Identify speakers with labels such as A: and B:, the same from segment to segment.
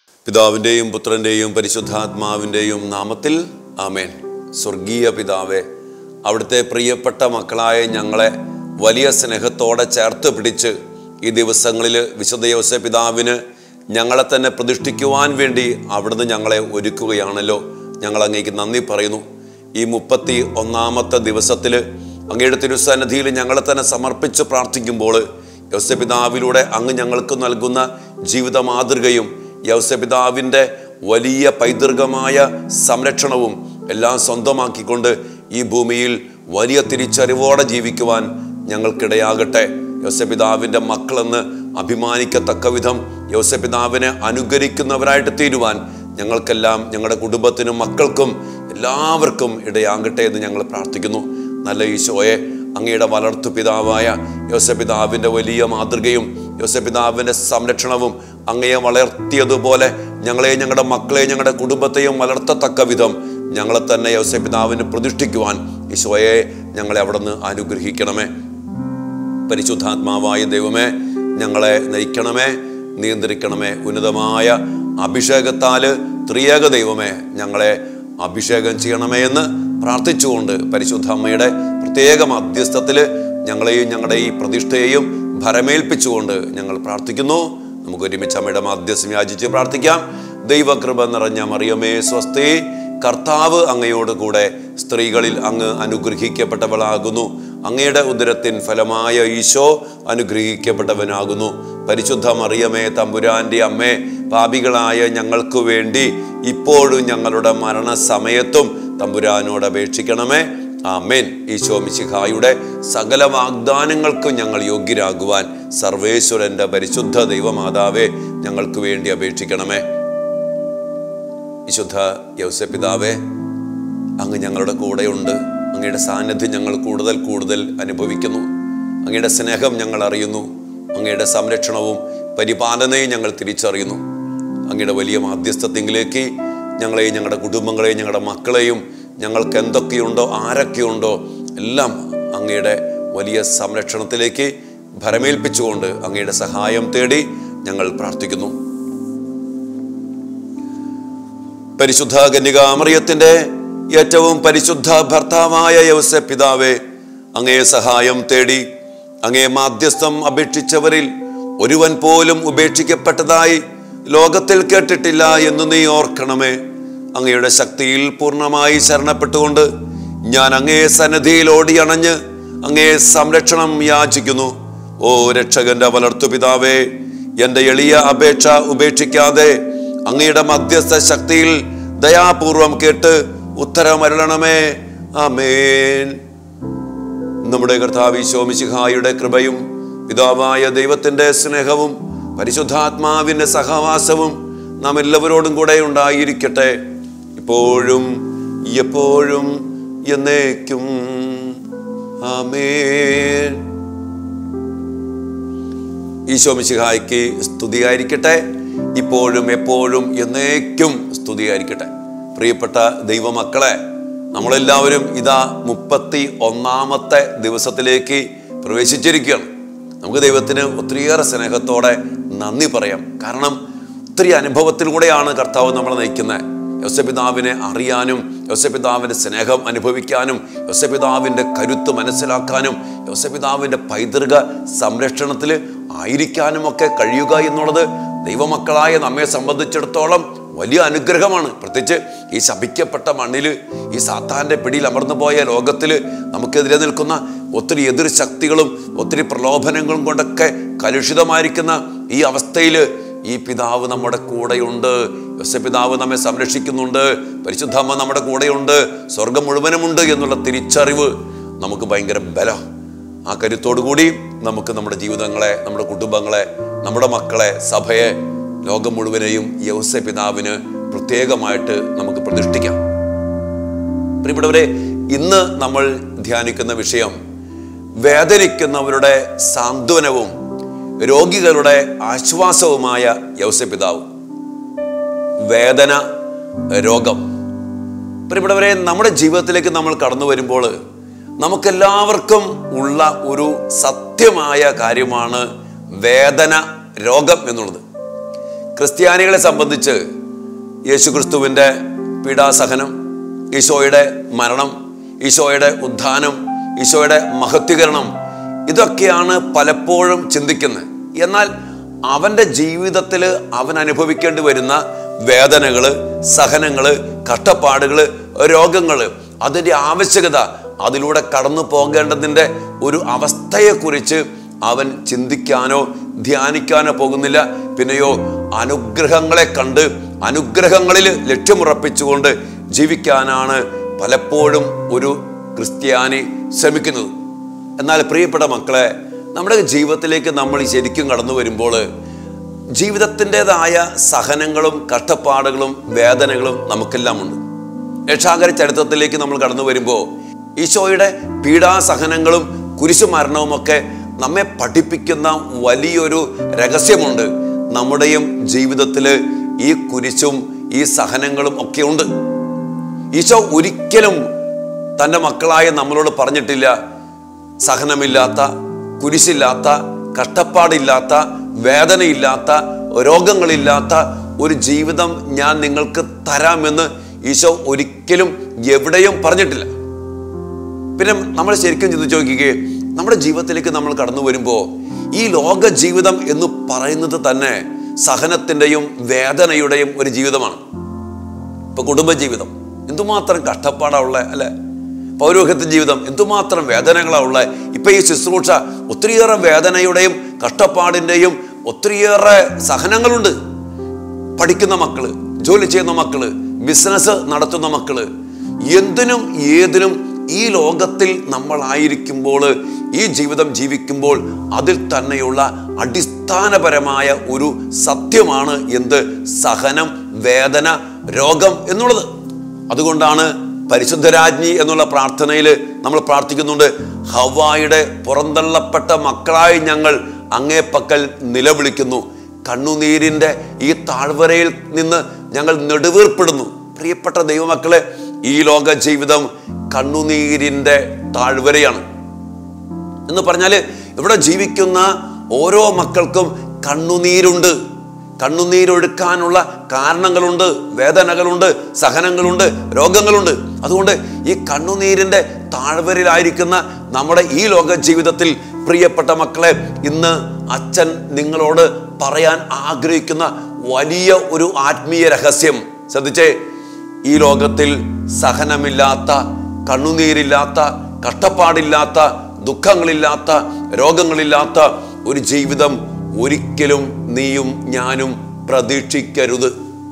A: പിതാവിൻ്റെയും പുത്രൻ്റെയും പരിശുദ്ധാത്മാവിൻ്റെയും നാമത്തിൽ ആമേൻ സ്വർഗീയ പിതാവെ അവിടുത്തെ പ്രിയപ്പെട്ട മക്കളായ ഞങ്ങളെ വലിയ സ്നേഹത്തോടെ ചേർത്ത് പിടിച്ച് ഈ ദിവസങ്ങളിൽ വിശുദ്ധ യോസ പിതാവിന് ഞങ്ങളെ തന്നെ പ്രതിഷ്ഠിക്കുവാൻ വേണ്ടി അവിടുന്ന് ഞങ്ങളെ ഒരുക്കുകയാണല്ലോ ഞങ്ങൾ അങ്ങേക്ക് നന്ദി പറയുന്നു ഈ മുപ്പത്തി ഒന്നാമത്തെ ദിവസത്തിൽ അങ്ങയുടെ തിരുസന്നിധിയിൽ ഞങ്ങളെ തന്നെ സമർപ്പിച്ച് പ്രാർത്ഥിക്കുമ്പോൾ യൗസപിതാവിലൂടെ അങ്ങ് ഞങ്ങൾക്ക് നൽകുന്ന ജീവിത മാതൃകയും യൗസപിതാവിൻ്റെ വലിയ പൈതൃകമായ സംരക്ഷണവും എല്ലാം സ്വന്തമാക്കിക്കൊണ്ട് ഈ ഭൂമിയിൽ വലിയ തിരിച്ചറിവോടെ ജീവിക്കുവാൻ ഞങ്ങൾക്കിടയാകട്ടെ യോസപിതാവിൻ്റെ മക്കളെന്ന് അഭിമാനിക്കത്തക്ക വിധം യോസപിതാവിനെ അനുകരിക്കുന്നവരായിട്ട് തീരുവാൻ ഞങ്ങൾക്കെല്ലാം ഞങ്ങളുടെ കുടുംബത്തിനും മക്കൾക്കും എല്ലാവർക്കും ഇടയാകട്ടെ എന്ന് ഞങ്ങൾ പ്രാർത്ഥിക്കുന്നു നല്ല ഈശോയെ അങ്ങയുടെ വളർത്തു പിതാവായ യോസപിതാവിൻ്റെ വലിയ മാതൃകയും യോസപിതാവിൻ്റെ സംരക്ഷണവും അങ്ങയെ വളർത്തിയതുപോലെ ഞങ്ങളെ ഞങ്ങളുടെ മക്കളെ ഞങ്ങളുടെ കുടുംബത്തെയും വളർത്തത്തക്ക വിധം ഞങ്ങളെ തന്നെ യോസപിതാവിന് പ്രതിഷ്ഠിക്കുവാൻ ഈശോയെ ഞങ്ങളെ അവിടെ നിന്ന് അനുഗ്രഹിക്കണമേ പരിശുദ്ധാത്മാവായ ദൈവമേ ഞങ്ങളെ നയിക്കണമേ നിയന്ത്രിക്കണമേ ഉന്നതമായ അഭിഷേകത്താല് ത്രിയേക ദൈവമേ ഞങ്ങളെ അഭിഷേകം ചെയ്യണമേ എന്ന് പ്രാർത്ഥിച്ചുകൊണ്ട് പരിശുദ്ധ അമ്മയുടെ പ്രത്യേക മധ്യസ്ഥത്തിൽ ഞങ്ങളെയും ഞങ്ങളുടെ ഈ പ്രതിഷ്ഠയെയും ഭരമേൽപ്പിച്ചുകൊണ്ട് ഞങ്ങൾ പ്രാർത്ഥിക്കുന്നു നമുക്ക് ഒരുമിച്ച് അമ്മയുടെ മധ്യസ്ഥം യാചിച്ച് പ്രാർത്ഥിക്കാം ദൈവകൃപ നിറഞ്ഞ മറിയമേ സ്വസ്തി കർത്താവ് അങ്ങയോട് കൂടെ സ്ത്രീകളിൽ അങ്ങ് അനുഗ്രഹിക്കപ്പെട്ടവളാകുന്നു അങ്ങയുടെ ഉദരത്തിൻ ഫലമായ ഈശോ അനുഗ്രഹിക്കപ്പെട്ടവനാകുന്നു പരിശുദ്ധ മറിയമേ തമ്പുരാന്റെ അമ്മേ പാപികളായ ഞങ്ങൾക്ക് വേണ്ടി ഇപ്പോഴും ഞങ്ങളുടെ മരണസമയത്തും തമ്പുരാനോട് അപേക്ഷിക്കണമേ ആമേൻ ഈശോ മിശിഹായുടെ സകല വാഗ്ദാനങ്ങൾക്കും ഞങ്ങൾ യോഗ്യരാകുവാൻ സർവേശ്വരന്റെ പരിശുദ്ധ ദൈവമാതാവേ ഞങ്ങൾക്ക് വേണ്ടി അപേക്ഷിക്കണമേ വിശുദ്ധ യൗസപിതാവേ അങ്ങ് ഞങ്ങളുടെ കൂടെയുണ്ട് അങ്ങയുടെ സാന്നിധ്യം ഞങ്ങൾ കൂടുതൽ കൂടുതൽ അനുഭവിക്കുന്നു അങ്ങയുടെ സ്നേഹം ഞങ്ങൾ അറിയുന്നു അങ്ങയുടെ സംരക്ഷണവും പരിപാലനയും ഞങ്ങൾ തിരിച്ചറിയുന്നു അങ്ങയുടെ വലിയ മാധ്യസ്ഥത്തെങ്കിലേക്ക് ഞങ്ങളെയും ഞങ്ങളുടെ കുടുംബങ്ങളെയും ഞങ്ങളുടെ മക്കളെയും ഞങ്ങൾക്ക് എന്തൊക്കെയുണ്ടോ ആരൊക്കെയുണ്ടോ എല്ലാം അങ്ങയുടെ വലിയ സംരക്ഷണത്തിലേക്ക് ഭരമേൽപ്പിച്ചുകൊണ്ട് അങ്ങയുടെ സഹായം തേടി ഞങ്ങൾ പ്രാർത്ഥിക്കുന്നു പരിശുദ്ധ കന്യകാമറിയത്തിന്റെ ഏറ്റവും പരിശുദ്ധ ഭർത്താവായ യവസ പിതാവെ അങ്ങേ സഹായം തേടി അങ്ങേ മാധ്യസ്ഥം അപേക്ഷിച്ചവരിൽ ഒരുവൻ പോലും ഉപേക്ഷിക്കപ്പെട്ടതായി ലോകത്തിൽ കേട്ടിട്ടില്ല എന്ന് നീ ഓർക്കണമേ അങ്ങയുടെ ശക്തിയിൽ പൂർണ്ണമായി ശരണപ്പെട്ടുകൊണ്ട് ഞാൻ അങ്ങേ സന്നദ്ധിയിൽ ഓടിയണഞ്ഞ് അങ്ങേ സംരക്ഷണം യാചിക്കുന്നു ഓ രക്ഷകന്റെ വളർത്തു പിതാവേ എന്റെ എളിയ അപേക്ഷ ഉപേക്ഷിക്കാതെ അങ്ങയുടെ മധ്യസ്ഥ ശക്തിയിൽ ദയാപൂർവം കേട്ട് ഉത്തരമരുളണമേ ആമേൻ നമ്മുടെ കർത്താവ് ശോമിശിഹായുടെ കൃപയും പിതാവായ ദൈവത്തിന്റെ സ്നേഹവും പരിശുദ്ധാത്മാവിന്റെ സഹവാസവും നാം എല്ലാവരോടും കൂടെ ഉണ്ടായിരിക്കട്ടെ ഇപ്പോഴും എപ്പോഴും എന്നേക്കും ആമേൻ ഈശോ മിശിഹായ്ക്ക് സ്തുതിയായിരിക്കട്ടെ ഇപ്പോഴും എപ്പോഴും എന്നേക്കും സ്തുതിയായിരിക്കട്ടെ പ്രിയപ്പെട്ട ദൈവമക്കളെ നമ്മളെല്ലാവരും ഇതാ മുപ്പത്തി ഒന്നാമത്തെ ദിവസത്തിലേക്ക് പ്രവേശിച്ചിരിക്കുകയാണ് നമുക്ക് ദൈവത്തിന് ഒത്തിരിയേറെ സ്നേഹത്തോടെ നന്ദി പറയാം കാരണം ഒത്തിരി അനുഭവത്തിലൂടെയാണ് കർത്താവ് നമ്മളെ നയിക്കുന്നത് യോസപിതാവിനെ അറിയാനും യോസപിതാവിൻ്റെ സ്നേഹം അനുഭവിക്കാനും യോസപിതാവിൻ്റെ കരുത്ത് മനസ്സിലാക്കാനും യോസപിതാവിൻ്റെ പൈതൃക സംരക്ഷണത്തിൽ ആയിരിക്കാനും ഒക്കെ കഴിയുക എന്നുള്ളത് ദൈവമക്കളായ നമ്മെ സംബന്ധിച്ചിടത്തോളം വലിയ അനുഗ്രഹമാണ് പ്രത്യേകിച്ച് ഈ ശപിക്കപ്പെട്ട മണ്ണിൽ ഈ സാത്താൻ്റെ പിടിയിൽ അമർന്നു പോയ ലോകത്തിൽ നമുക്കെതിരെ നിൽക്കുന്ന ഒത്തിരി എതിർ ശക്തികളും ഒത്തിരി പ്രലോഭനങ്ങളും കൊണ്ടൊക്കെ കലുഷിതമായിരിക്കുന്ന ഈ അവസ്ഥയിൽ ഈ പിതാവ് നമ്മുടെ കൂടെയുണ്ട് യോസപിതാവ് നമ്മെ സംരക്ഷിക്കുന്നുണ്ട് പരിശുദ്ധാമ്മ നമ്മുടെ കൂടെയുണ്ട് സ്വർഗം മുഴുവനുമുണ്ട് എന്നുള്ള തിരിച്ചറിവ് നമുക്ക് ഭയങ്കര ബലം ആ കരുത്തോടു കൂടി നമുക്ക് നമ്മുടെ ജീവിതങ്ങളെ നമ്മുടെ കുടുംബങ്ങളെ നമ്മുടെ മക്കളെ സഭയെ ലോകം മുഴുവനെയും യൗസ പിതാവിന് പ്രത്യേകമായിട്ട് നമുക്ക് പ്രതിഷ്ഠിക്കാം പ്രിയപ്പെട്ടവരെ ഇന്ന് നമ്മൾ ധ്യാനിക്കുന്ന വിഷയം വേദനിക്കുന്നവരുടെ സാന്ത്വനവും രോഗികളുടെ ആശ്വാസവുമായ യൗസപിതാവ് വേദന രോഗം പ്രിയപ്പെട്ടവരെ നമ്മുടെ ജീവിതത്തിലേക്ക് നമ്മൾ കടന്നു വരുമ്പോൾ നമുക്കെല്ലാവർക്കും ഉള്ള ഒരു സത്യമായ കാര്യമാണ് വേദന രോഗം എന്നുള്ളത് ക്രിസ്ത്യാനികളെ സംബന്ധിച്ച് യേശുക്രിസ്തുവിൻ്റെ പീഡാസഹനം ഈശോയുടെ മരണം ഈശോയുടെ ഉത്ഥാനം ഈശോയുടെ മഹത്വീകരണം ഇതൊക്കെയാണ് പലപ്പോഴും ചിന്തിക്കുന്നത് എന്നാൽ അവൻ്റെ ജീവിതത്തിൽ അവൻ അനുഭവിക്കേണ്ടി വരുന്ന വേദനകൾ സഹനങ്ങൾ കഷ്ടപ്പാടുകൾ രോഗങ്ങൾ അതിൻ്റെ ആവശ്യകത അതിലൂടെ കടന്നു പോകേണ്ടതിൻ്റെ ഒരു അവസ്ഥയെക്കുറിച്ച് അവൻ ചിന്തിക്കാനോ ധ്യാനിക്കാനോ പോകുന്നില്ല പിന്നെയോ അനുഗ്രഹങ്ങളെ കണ്ട് അനുഗ്രഹങ്ങളിൽ ലക്ഷ്യമുറപ്പിച്ചുകൊണ്ട് ജീവിക്കാനാണ് പലപ്പോഴും ഒരു ക്രിസ്ത്യാനി ശ്രമിക്കുന്നത് എന്നാൽ പ്രിയപ്പെട്ട മക്കളെ നമ്മുടെ ജീവിതത്തിലേക്ക് നമ്മൾ ശരിക്കും കടന്നു വരുമ്പോൾ ജീവിതത്തിൻ്റെതായ സഹനങ്ങളും കഷ്ടപ്പാടുകളും വേദനകളും നമുക്കെല്ലാം ഉണ്ട് രക്ഷാകര ചരിത്രത്തിലേക്ക് നമ്മൾ കടന്നു വരുമ്പോൾ ഈശോയുടെ പീഡാസഹനങ്ങളും കുരിശുമരണവുമൊക്കെ നമ്മെ പഠിപ്പിക്കുന്ന വലിയൊരു രഹസ്യമുണ്ട് നമ്മുടെയും ജീവിതത്തിൽ ഈ കുരിശും ഈ സഹനങ്ങളും ഒക്കെ ഉണ്ട് ഈശോ ഒരിക്കലും തൻ്റെ മക്കളായ നമ്മളോട് പറഞ്ഞിട്ടില്ല സഹനമില്ലാത്ത കുരിശില്ലാത്ത കഷ്ടപ്പാടില്ലാത്ത വേദനയില്ലാത്ത രോഗങ്ങളില്ലാത്ത ഒരു ജീവിതം ഞാൻ നിങ്ങൾക്ക് തരാമെന്ന് ഈശോ ഒരിക്കലും എവിടെയും പറഞ്ഞിട്ടില്ല പിന്നെ നമ്മൾ ശരിക്കും ചിന്തിച്ചു നോക്കിക്കേ നമ്മുടെ ജീവിതത്തിലേക്ക് നമ്മൾ കടന്നു വരുമ്പോൾ ഈ ലോക ജീവിതം എന്ന് പറയുന്നത് തന്നെ സഹനത്തിൻ്റെയും വേദനയുടെയും ഒരു ജീവിതമാണ് ഇപ്പൊ കുടുംബജീവിതം എന്തുമാത്രം കഷ്ടപ്പാടാ അല്ലെ പൗരോഹിത്യ ജീവിതം എന്തുമാത്രം വേദനകളാ ഉള്ളത് ഇപ്പൊ ഈ ശുശ്രൂഷ ഒത്തിരിയേറെ വേദനയുടെയും കഷ്ടപ്പാടിൻ്റെയും ഒത്തിരിയേറെ സഹനങ്ങളുണ്ട് പഠിക്കുന്ന മക്കള് ജോലി ചെയ്യുന്ന മക്കള് ബിസിനസ് നടത്തുന്ന മക്കള് എന്തിനും ഏതിനും ഈ ലോകത്തിൽ നമ്മളായിരിക്കുമ്പോൾ ഈ ജീവിതം ജീവിക്കുമ്പോൾ അതിൽ തന്നെയുള്ള അടിസ്ഥാനപരമായ ഒരു സത്യമാണ് എന്ത് സഹനം വേദന രോഗം എന്നുള്ളത് അതുകൊണ്ടാണ് പരിശുദ്ധരാജ്ഞി എന്നുള്ള പ്രാർത്ഥനയിൽ നമ്മൾ പ്രാർത്ഥിക്കുന്നുണ്ട് ഹവായുടെ പുറന്തള്ളപ്പെട്ട മക്കളായി ഞങ്ങൾ അങ്ങേ പക്കൽ നിലവിളിക്കുന്നു കണ്ണുനീരിൻ്റെ ഈ താഴ്വരയിൽ നിന്ന് ഞങ്ങൾ നെടുവീർപ്പെടുന്നു പ്രിയപ്പെട്ട ദൈവമക്കളെ ഈ ലോക ജീവിതം കണ്ണുനീരിൻ്റെ താഴ്വരയാണ് എന്ന് പറഞ്ഞാൽ ഇവിടെ ജീവിക്കുന്ന ഓരോ മക്കൾക്കും കണ്ണുനീരുണ്ട് കണ്ണുനീരൊഴുക്കാനുള്ള കാരണങ്ങളുണ്ട് വേദനകളുണ്ട് സഹനങ്ങളുണ്ട് രോഗങ്ങളുണ്ട് അതുകൊണ്ട് ഈ കണ്ണുനീരിൻ്റെ താഴ്വരയിലായിരിക്കുന്ന നമ്മുടെ ഈ ലോക ജീവിതത്തിൽ പ്രിയപ്പെട്ട മക്കളെ ഇന്ന് അച്ഛൻ നിങ്ങളോട് പറയാൻ ആഗ്രഹിക്കുന്ന വലിയ ഒരു ആത്മീയ രഹസ്യം ശ്രദ്ധിച്ചേ ഈ ലോകത്തിൽ സഹനമില്ലാത്ത കണ്ണുനീരില്ലാത്ത കഷ്ടപ്പാടില്ലാത്ത ദുഃഖങ്ങളില്ലാത്ത രോഗങ്ങളില്ലാത്ത ഒരു ജീവിതം ഒരിക്കലും നീയും ഞാനും പ്രതീക്ഷിക്കരുത്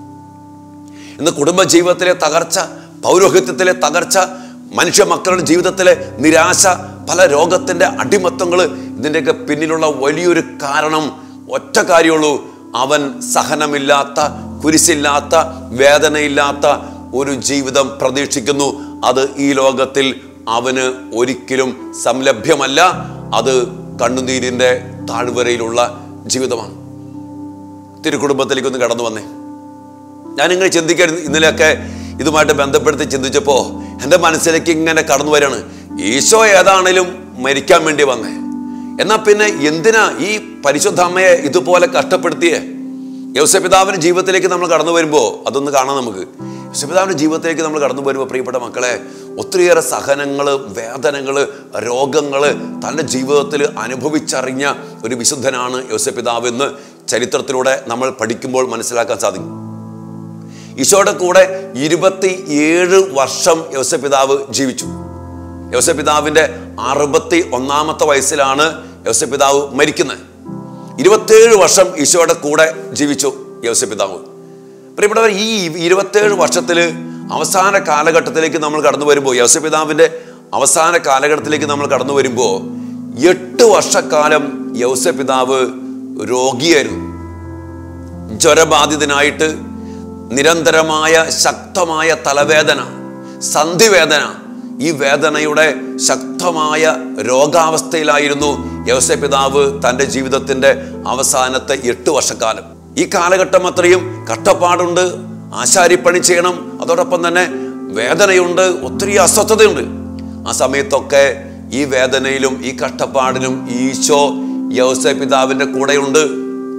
A: ഇന്ന് കുടുംബജീവിതത്തിലെ തകർച്ച പൗരോഹിത്യത്തിലെ തകർച്ച മനുഷ്യ മക്കളുടെ ജീവിതത്തിലെ നിരാശ പല രോഗത്തിൻ്റെ അടിമത്തങ്ങൾ ഇതിൻ്റെയൊക്കെ പിന്നിലുള്ള വലിയൊരു കാരണം ഒറ്റ കാര്യമുള്ളൂ അവൻ സഹനമില്ലാത്ത കുരിശില്ലാത്ത വേദനയില്ലാത്ത ഒരു ജീവിതം പ്രതീക്ഷിക്കുന്നു അത് ഈ ലോകത്തിൽ അവന് ഒരിക്കലും സംലഭ്യമല്ല അത് കണ്ണുനീരിൻ്റെ താഴ്വരയിലുള്ള ജീവിതമാണ് തിരുക്കുടുംബത്തിലേക്ക് ഒന്ന് കടന്നു വന്നേ ഞാനിങ്ങനെ ചിന്തിക്കാൻ ഇന്നലെയൊക്കെ ഇതുമായിട്ട് ബന്ധപ്പെടുത്തി ചിന്തിച്ചപ്പോൾ എൻ്റെ മനസ്സിലേക്ക് ഇങ്ങനെ കടന്നു വരികയാണ് ഈശോ ഏതാണേലും മരിക്കാൻ വേണ്ടി വന്നേ എന്നാൽ പിന്നെ എന്തിനാ ഈ പരിശുദ്ധ അമ്മയെ ഇതുപോലെ കഷ്ടപ്പെടുത്തിയേ യൗസപിതാവിൻ്റെ ജീവിതത്തിലേക്ക് നമ്മൾ കടന്നു വരുമ്പോൾ അതൊന്ന് കാണാം നമുക്ക് യൗസപിതാവിൻ്റെ ജീവിതത്തിലേക്ക് നമ്മൾ കടന്നു വരുമ്പോൾ പ്രിയപ്പെട്ട മക്കളെ ഒത്തിരിയേറെ സഹനങ്ങൾ വേദനകൾ രോഗങ്ങൾ തൻ്റെ ജീവിതത്തിൽ അനുഭവിച്ചറിഞ്ഞ ഒരു വിശുദ്ധനാണ് യൗസപിതാവ് എന്ന് ചരിത്രത്തിലൂടെ നമ്മൾ പഠിക്കുമ്പോൾ മനസ്സിലാക്കാൻ സാധിക്കും ഈശോയുടെ കൂടെ ഇരുപത്തി ഏഴ് വർഷം യൗസപിതാവ് ജീവിച്ചു യൗസപിതാവിൻ്റെ അറുപത്തി ഒന്നാമത്തെ വയസ്സിലാണ് യൗസപിതാവ് മരിക്കുന്നത് ഇരുപത്തേഴ് വർഷം ഈശോയുടെ കൂടെ ജീവിച്ചു യൗസപിതാവ് പ്രിയപ്പെട്ടവർ ഈ ഇരുപത്തേഴ് വർഷത്തിൽ അവസാന കാലഘട്ടത്തിലേക്ക് നമ്മൾ കടന്നു വരുമ്പോൾ യൗസപിതാവിൻ്റെ അവസാന കാലഘട്ടത്തിലേക്ക് നമ്മൾ കടന്നു വരുമ്പോൾ എട്ട് വർഷക്കാലം യൗസപിതാവ് രോഗിയായിരുന്നു ജ്വരബാധിതനായിട്ട് നിരന്തരമായ ശക്തമായ തലവേദന സന്ധിവേദന ഈ വേദനയുടെ ശക്തമായ രോഗാവസ്ഥയിലായിരുന്നു യവസപിതാവ് തൻ്റെ ജീവിതത്തിൻ്റെ അവസാനത്തെ എട്ട് വർഷക്കാലം ഈ കാലഘട്ടം അത്രയും കഷ്ടപ്പാടുണ്ട് ആശാരിപ്പണി ചെയ്യണം അതോടൊപ്പം തന്നെ വേദനയുണ്ട് ഒത്തിരി അസ്വസ്ഥതയുണ്ട് ആ സമയത്തൊക്കെ ഈ വേദനയിലും ഈ കഷ്ടപ്പാടിലും ഈശോ യവസപിതാവിൻ്റെ കൂടെയുണ്ട്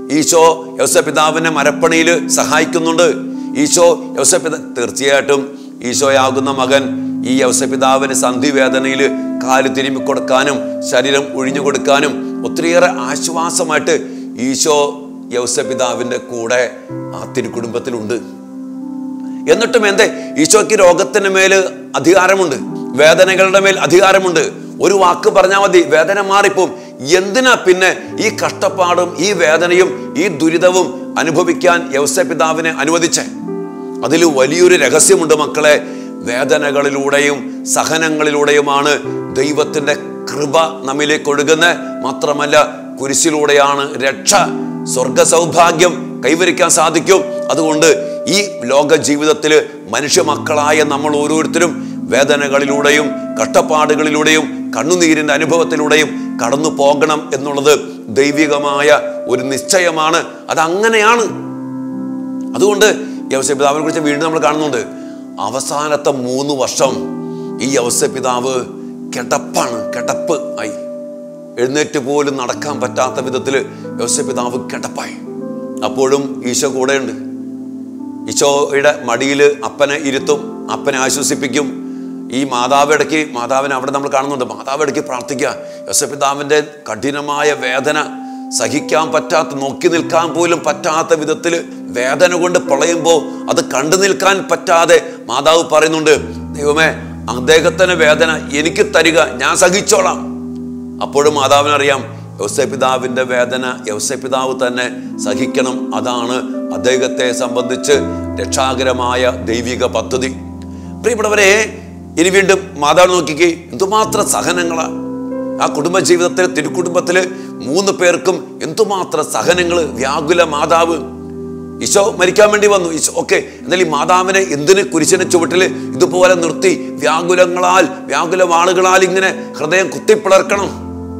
A: ഈശോ യൗസപിതാവിനെ മരപ്പണിയിൽ സഹായിക്കുന്നുണ്ട് ഈശോ യൗസപിത തീർച്ചയായിട്ടും ഈശോയാകുന്ന മകൻ ഈ യൗസപിതാവിന് സന്ധി വേദനയിൽ കാല് തിരുമ്മി കൊടുക്കാനും ശരീരം ഒഴിഞ്ഞു കൊടുക്കാനും ഒത്തിരിയേറെ ആശ്വാസമായിട്ട് ഈശോ യൗസപിതാവിൻ്റെ കൂടെ ആ തിരുക്കുടുംബത്തിലുണ്ട് എന്നിട്ടും എന്തേ ഈശോയ്ക്ക് രോഗത്തിന് മേൽ അധികാരമുണ്ട് വേദനകളുടെ മേൽ അധികാരമുണ്ട് ഒരു വാക്ക് പറഞ്ഞാൽ മതി വേദന മാറിപ്പോവും എന്തിനാ പിന്നെ ഈ കഷ്ടപ്പാടും ഈ വേദനയും ഈ ദുരിതവും അനുഭവിക്കാൻ യൗസപിതാവിനെ അനുവദിച്ചേ അതിൽ വലിയൊരു രഹസ്യമുണ്ട് മക്കളെ വേദനകളിലൂടെയും സഹനങ്ങളിലൂടെയുമാണ് ദൈവത്തിൻ്റെ കൃപ നമ്മിലേക്ക് ഒഴുകുന്നത് മാത്രമല്ല കുരിശിലൂടെയാണ് രക്ഷ സ്വർഗ സൗഭാഗ്യം കൈവരിക്കാൻ സാധിക്കും അതുകൊണ്ട് ഈ ലോക ജീവിതത്തിൽ മനുഷ്യ മക്കളായ നമ്മൾ ഓരോരുത്തരും വേദനകളിലൂടെയും കഷ്ടപ്പാടുകളിലൂടെയും കണ്ണുനീരിൻ്റെ അനുഭവത്തിലൂടെയും കടന്നു പോകണം എന്നുള്ളത് ദൈവികമായ ഒരു നിശ്ചയമാണ് അതങ്ങനെയാണ് അതുകൊണ്ട് യവസപിതാവിനെ കുറിച്ച് വീണ്ടും നമ്മൾ കാണുന്നുണ്ട് അവസാനത്തെ മൂന്ന് വർഷം ഈ യവസപിതാവ് കിടപ്പാണ് കിടപ്പ് ആയി എഴുന്നേറ്റ് പോലും നടക്കാൻ പറ്റാത്ത വിധത്തിൽ യവസപിതാവ് കിടപ്പായി അപ്പോഴും ഈശോ കൂടെയുണ്ട് ഈശോയുടെ മടിയിൽ അപ്പനെ ഇരുത്തും അപ്പനെ ആശ്വസിപ്പിക്കും ഈ മാതാവ് ഇടയ്ക്ക് മാതാവിനെ അവിടെ നമ്മൾ കാണുന്നുണ്ട് മാതാവ് ഇടയ്ക്ക് പ്രാർത്ഥിക്കുക യോസപിതാവിൻ്റെ കഠിനമായ വേദന സഹിക്കാൻ പറ്റാത്ത നോക്കി നിൽക്കാൻ പോലും പറ്റാത്ത വിധത്തിൽ വേദന കൊണ്ട് പ്രളയുമ്പോൾ അത് കണ്ടു നിൽക്കാൻ പറ്റാതെ മാതാവ് പറയുന്നുണ്ട് ദൈവമേ അദ്ദേഹത്തിന് വേദന എനിക്ക് തരിക ഞാൻ സഹിച്ചോളാം അപ്പോഴും മാതാവിനറിയാം യൗസപിതാവിൻ്റെ വേദന യൗസപിതാവ് തന്നെ സഹിക്കണം അതാണ് അദ്ദേഹത്തെ സംബന്ധിച്ച് രക്ഷാകരമായ ദൈവിക പദ്ധതി പ്രിയപ്പെട്ടവരെ ഇനി വീണ്ടും മാതാവ് നോക്കിക്കേ എന്തുമാത്രം സഹനങ്ങളാ ആ കുടുംബജീവിതത്തിൽ തിരുക്കുടുംബത്തിൽ മൂന്ന് പേർക്കും എന്തുമാത്രം സഹനങ്ങൾ വ്യാകുല മാതാവ് ഈശോ മരിക്കാൻ വേണ്ടി വന്നു ഈശോ ഓക്കെ എന്നാൽ ഈ മാതാവിനെ എന്തിന് കുരിശിന് ചുവട്ടിൽ ഇതുപോലെ നിർത്തി വ്യാകുലങ്ങളാൽ വ്യാകുല വാളുകളാൽ ഇങ്ങനെ ഹൃദയം കുത്തിപ്പിളർക്കണം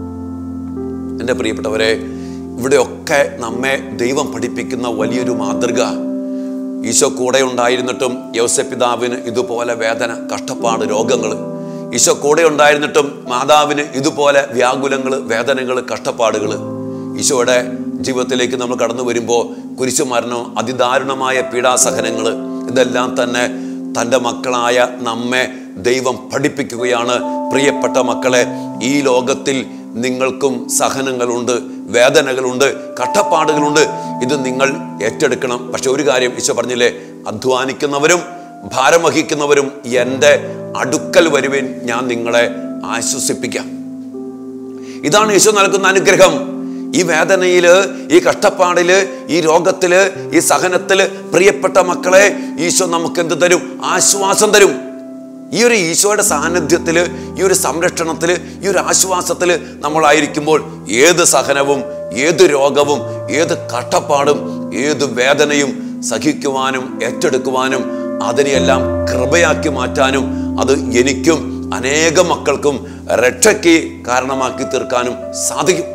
A: എൻ്റെ പ്രിയപ്പെട്ടവരെ ഇവിടെയൊക്കെ നമ്മെ ദൈവം പഠിപ്പിക്കുന്ന വലിയൊരു മാതൃക ഈശോ കൂടെ ഉണ്ടായിരുന്നിട്ടും യൗസപിതാവിന് ഇതുപോലെ വേദന കഷ്ടപ്പാട് രോഗങ്ങൾ ഈശോ കൂടെ ഉണ്ടായിരുന്നിട്ടും മാതാവിന് ഇതുപോലെ വ്യാകുലങ്ങൾ വേദനകൾ കഷ്ടപ്പാടുകൾ ഈശോയുടെ ജീവിതത്തിലേക്ക് നമ്മൾ കടന്നു വരുമ്പോൾ കുരിശു മരണം അതിദാരുണമായ പീഡാസഹനങ്ങൾ ഇതെല്ലാം തന്നെ തൻ്റെ മക്കളായ നമ്മെ ദൈവം പഠിപ്പിക്കുകയാണ് പ്രിയപ്പെട്ട മക്കളെ ഈ ലോകത്തിൽ നിങ്ങൾക്കും സഹനങ്ങളുണ്ട് വേദനകളുണ്ട് കഷ്ടപ്പാടുകളുണ്ട് ഇത് നിങ്ങൾ ഏറ്റെടുക്കണം പക്ഷെ ഒരു കാര്യം ഈശോ പറഞ്ഞില്ലേ അധ്വാനിക്കുന്നവരും ഭാരം വഹിക്കുന്നവരും എൻ്റെ അടുക്കൽ വരുവിൻ ഞാൻ നിങ്ങളെ ആശ്വസിപ്പിക്കാം ഇതാണ് ഈശോ നൽകുന്ന അനുഗ്രഹം ഈ വേദനയില് ഈ കഷ്ടപ്പാടില് ഈ രോഗത്തില് ഈ സഹനത്തില് പ്രിയപ്പെട്ട മക്കളെ ഈശോ നമുക്ക് എന്ത് തരും ആശ്വാസം തരും ഈ ഒരു ഈശോയുടെ സാന്നിധ്യത്തിൽ ഈ ഒരു സംരക്ഷണത്തിൽ ഈ ഒരു ആശ്വാസത്തിൽ നമ്മളായിരിക്കുമ്പോൾ ഏത് സഹനവും ഏത് രോഗവും ഏത് കഷ്ടപ്പാടും ഏത് വേദനയും സഹിക്കുവാനും ഏറ്റെടുക്കുവാനും അതിനെയെല്ലാം കൃപയാക്കി മാറ്റാനും അത് എനിക്കും അനേകം മക്കൾക്കും രക്ഷയ്ക്ക് കാരണമാക്കി തീർക്കാനും സാധിക്കും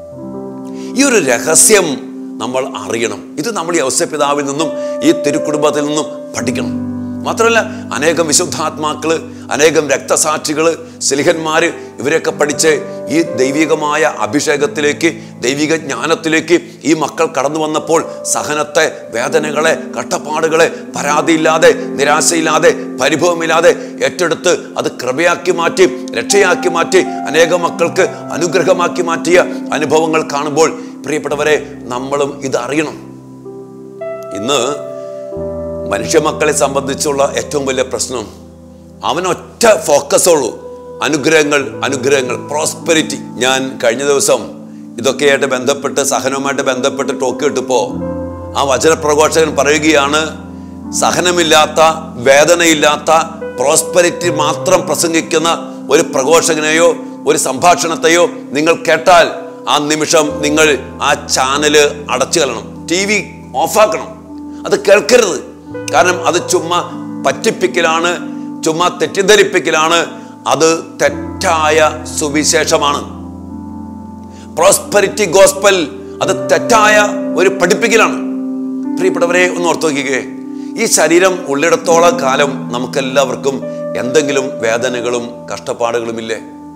A: ഈ ഒരു രഹസ്യം നമ്മൾ അറിയണം ഇത് നമ്മൾ ഈ ഔസപിതാവിൽ നിന്നും ഈ തിരുക്കുടുംബത്തിൽ നിന്നും പഠിക്കണം മാത്രമല്ല അനേകം വിശുദ്ധാത്മാക്കള് അനേകം രക്തസാക്ഷികള് സിലിഹന്മാര് ഇവരെയൊക്കെ പഠിച്ച് ഈ ദൈവികമായ അഭിഷേകത്തിലേക്ക് ദൈവിക ജ്ഞാനത്തിലേക്ക് ഈ മക്കൾ കടന്നു വന്നപ്പോൾ സഹനത്തെ വേദനകളെ കഷ്ടപ്പാടുകളെ പരാതിയില്ലാതെ നിരാശയില്ലാതെ പരിഭവമില്ലാതെ ഏറ്റെടുത്ത് അത് കൃപയാക്കി മാറ്റി രക്ഷയാക്കി മാറ്റി അനേകം മക്കൾക്ക് അനുഗ്രഹമാക്കി മാറ്റിയ അനുഭവങ്ങൾ കാണുമ്പോൾ പ്രിയപ്പെട്ടവരെ നമ്മളും ഇത് അറിയണം ഇന്ന് മനുഷ്യ മക്കളെ സംബന്ധിച്ചുള്ള ഏറ്റവും വലിയ പ്രശ്നം അവനൊറ്റ ഫോക്കസ് ഉള്ളൂ അനുഗ്രഹങ്ങൾ അനുഗ്രഹങ്ങൾ പ്രോസ്പെരിറ്റി ഞാൻ കഴിഞ്ഞ ദിവസം ഇതൊക്കെയായിട്ട് ബന്ധപ്പെട്ട് സഹനവുമായിട്ട് ബന്ധപ്പെട്ട് ടോക്ക് ഇട്ടപ്പോൾ ആ വചനപ്രഘോഷകൻ പറയുകയാണ് സഹനമില്ലാത്ത വേദനയില്ലാത്ത പ്രോസ്പെരിറ്റി മാത്രം പ്രസംഗിക്കുന്ന ഒരു പ്രഘോഷകനെയോ ഒരു സംഭാഷണത്തെയോ നിങ്ങൾ കേട്ടാൽ ആ നിമിഷം നിങ്ങൾ ആ ചാനല് അടച്ചു കളയണം ടി വി ഓഫാക്കണം അത് കേൾക്കരുത് കാരണം അത് ചുമ്മാ പറ്റിപ്പിക്കലാണ് ചുമ്മാ തെറ്റിദ്ധരിപ്പിക്കലാണ് അത് തെറ്റായ സുവിശേഷമാണ് പ്രോസ്പെരിറ്റി ഗോസ്പൽ അത് തെറ്റായ ഒരു പഠിപ്പിക്കലാണ് പ്രിയപ്പെട്ടവരെ ഒന്ന് ഓർത്തു നോക്കിക്കേ ഈ ശരീരം ഉള്ളിടത്തോളം കാലം നമുക്കെല്ലാവർക്കും എന്തെങ്കിലും വേദനകളും കഷ്ടപ്പാടുകളും ഇല്ലേ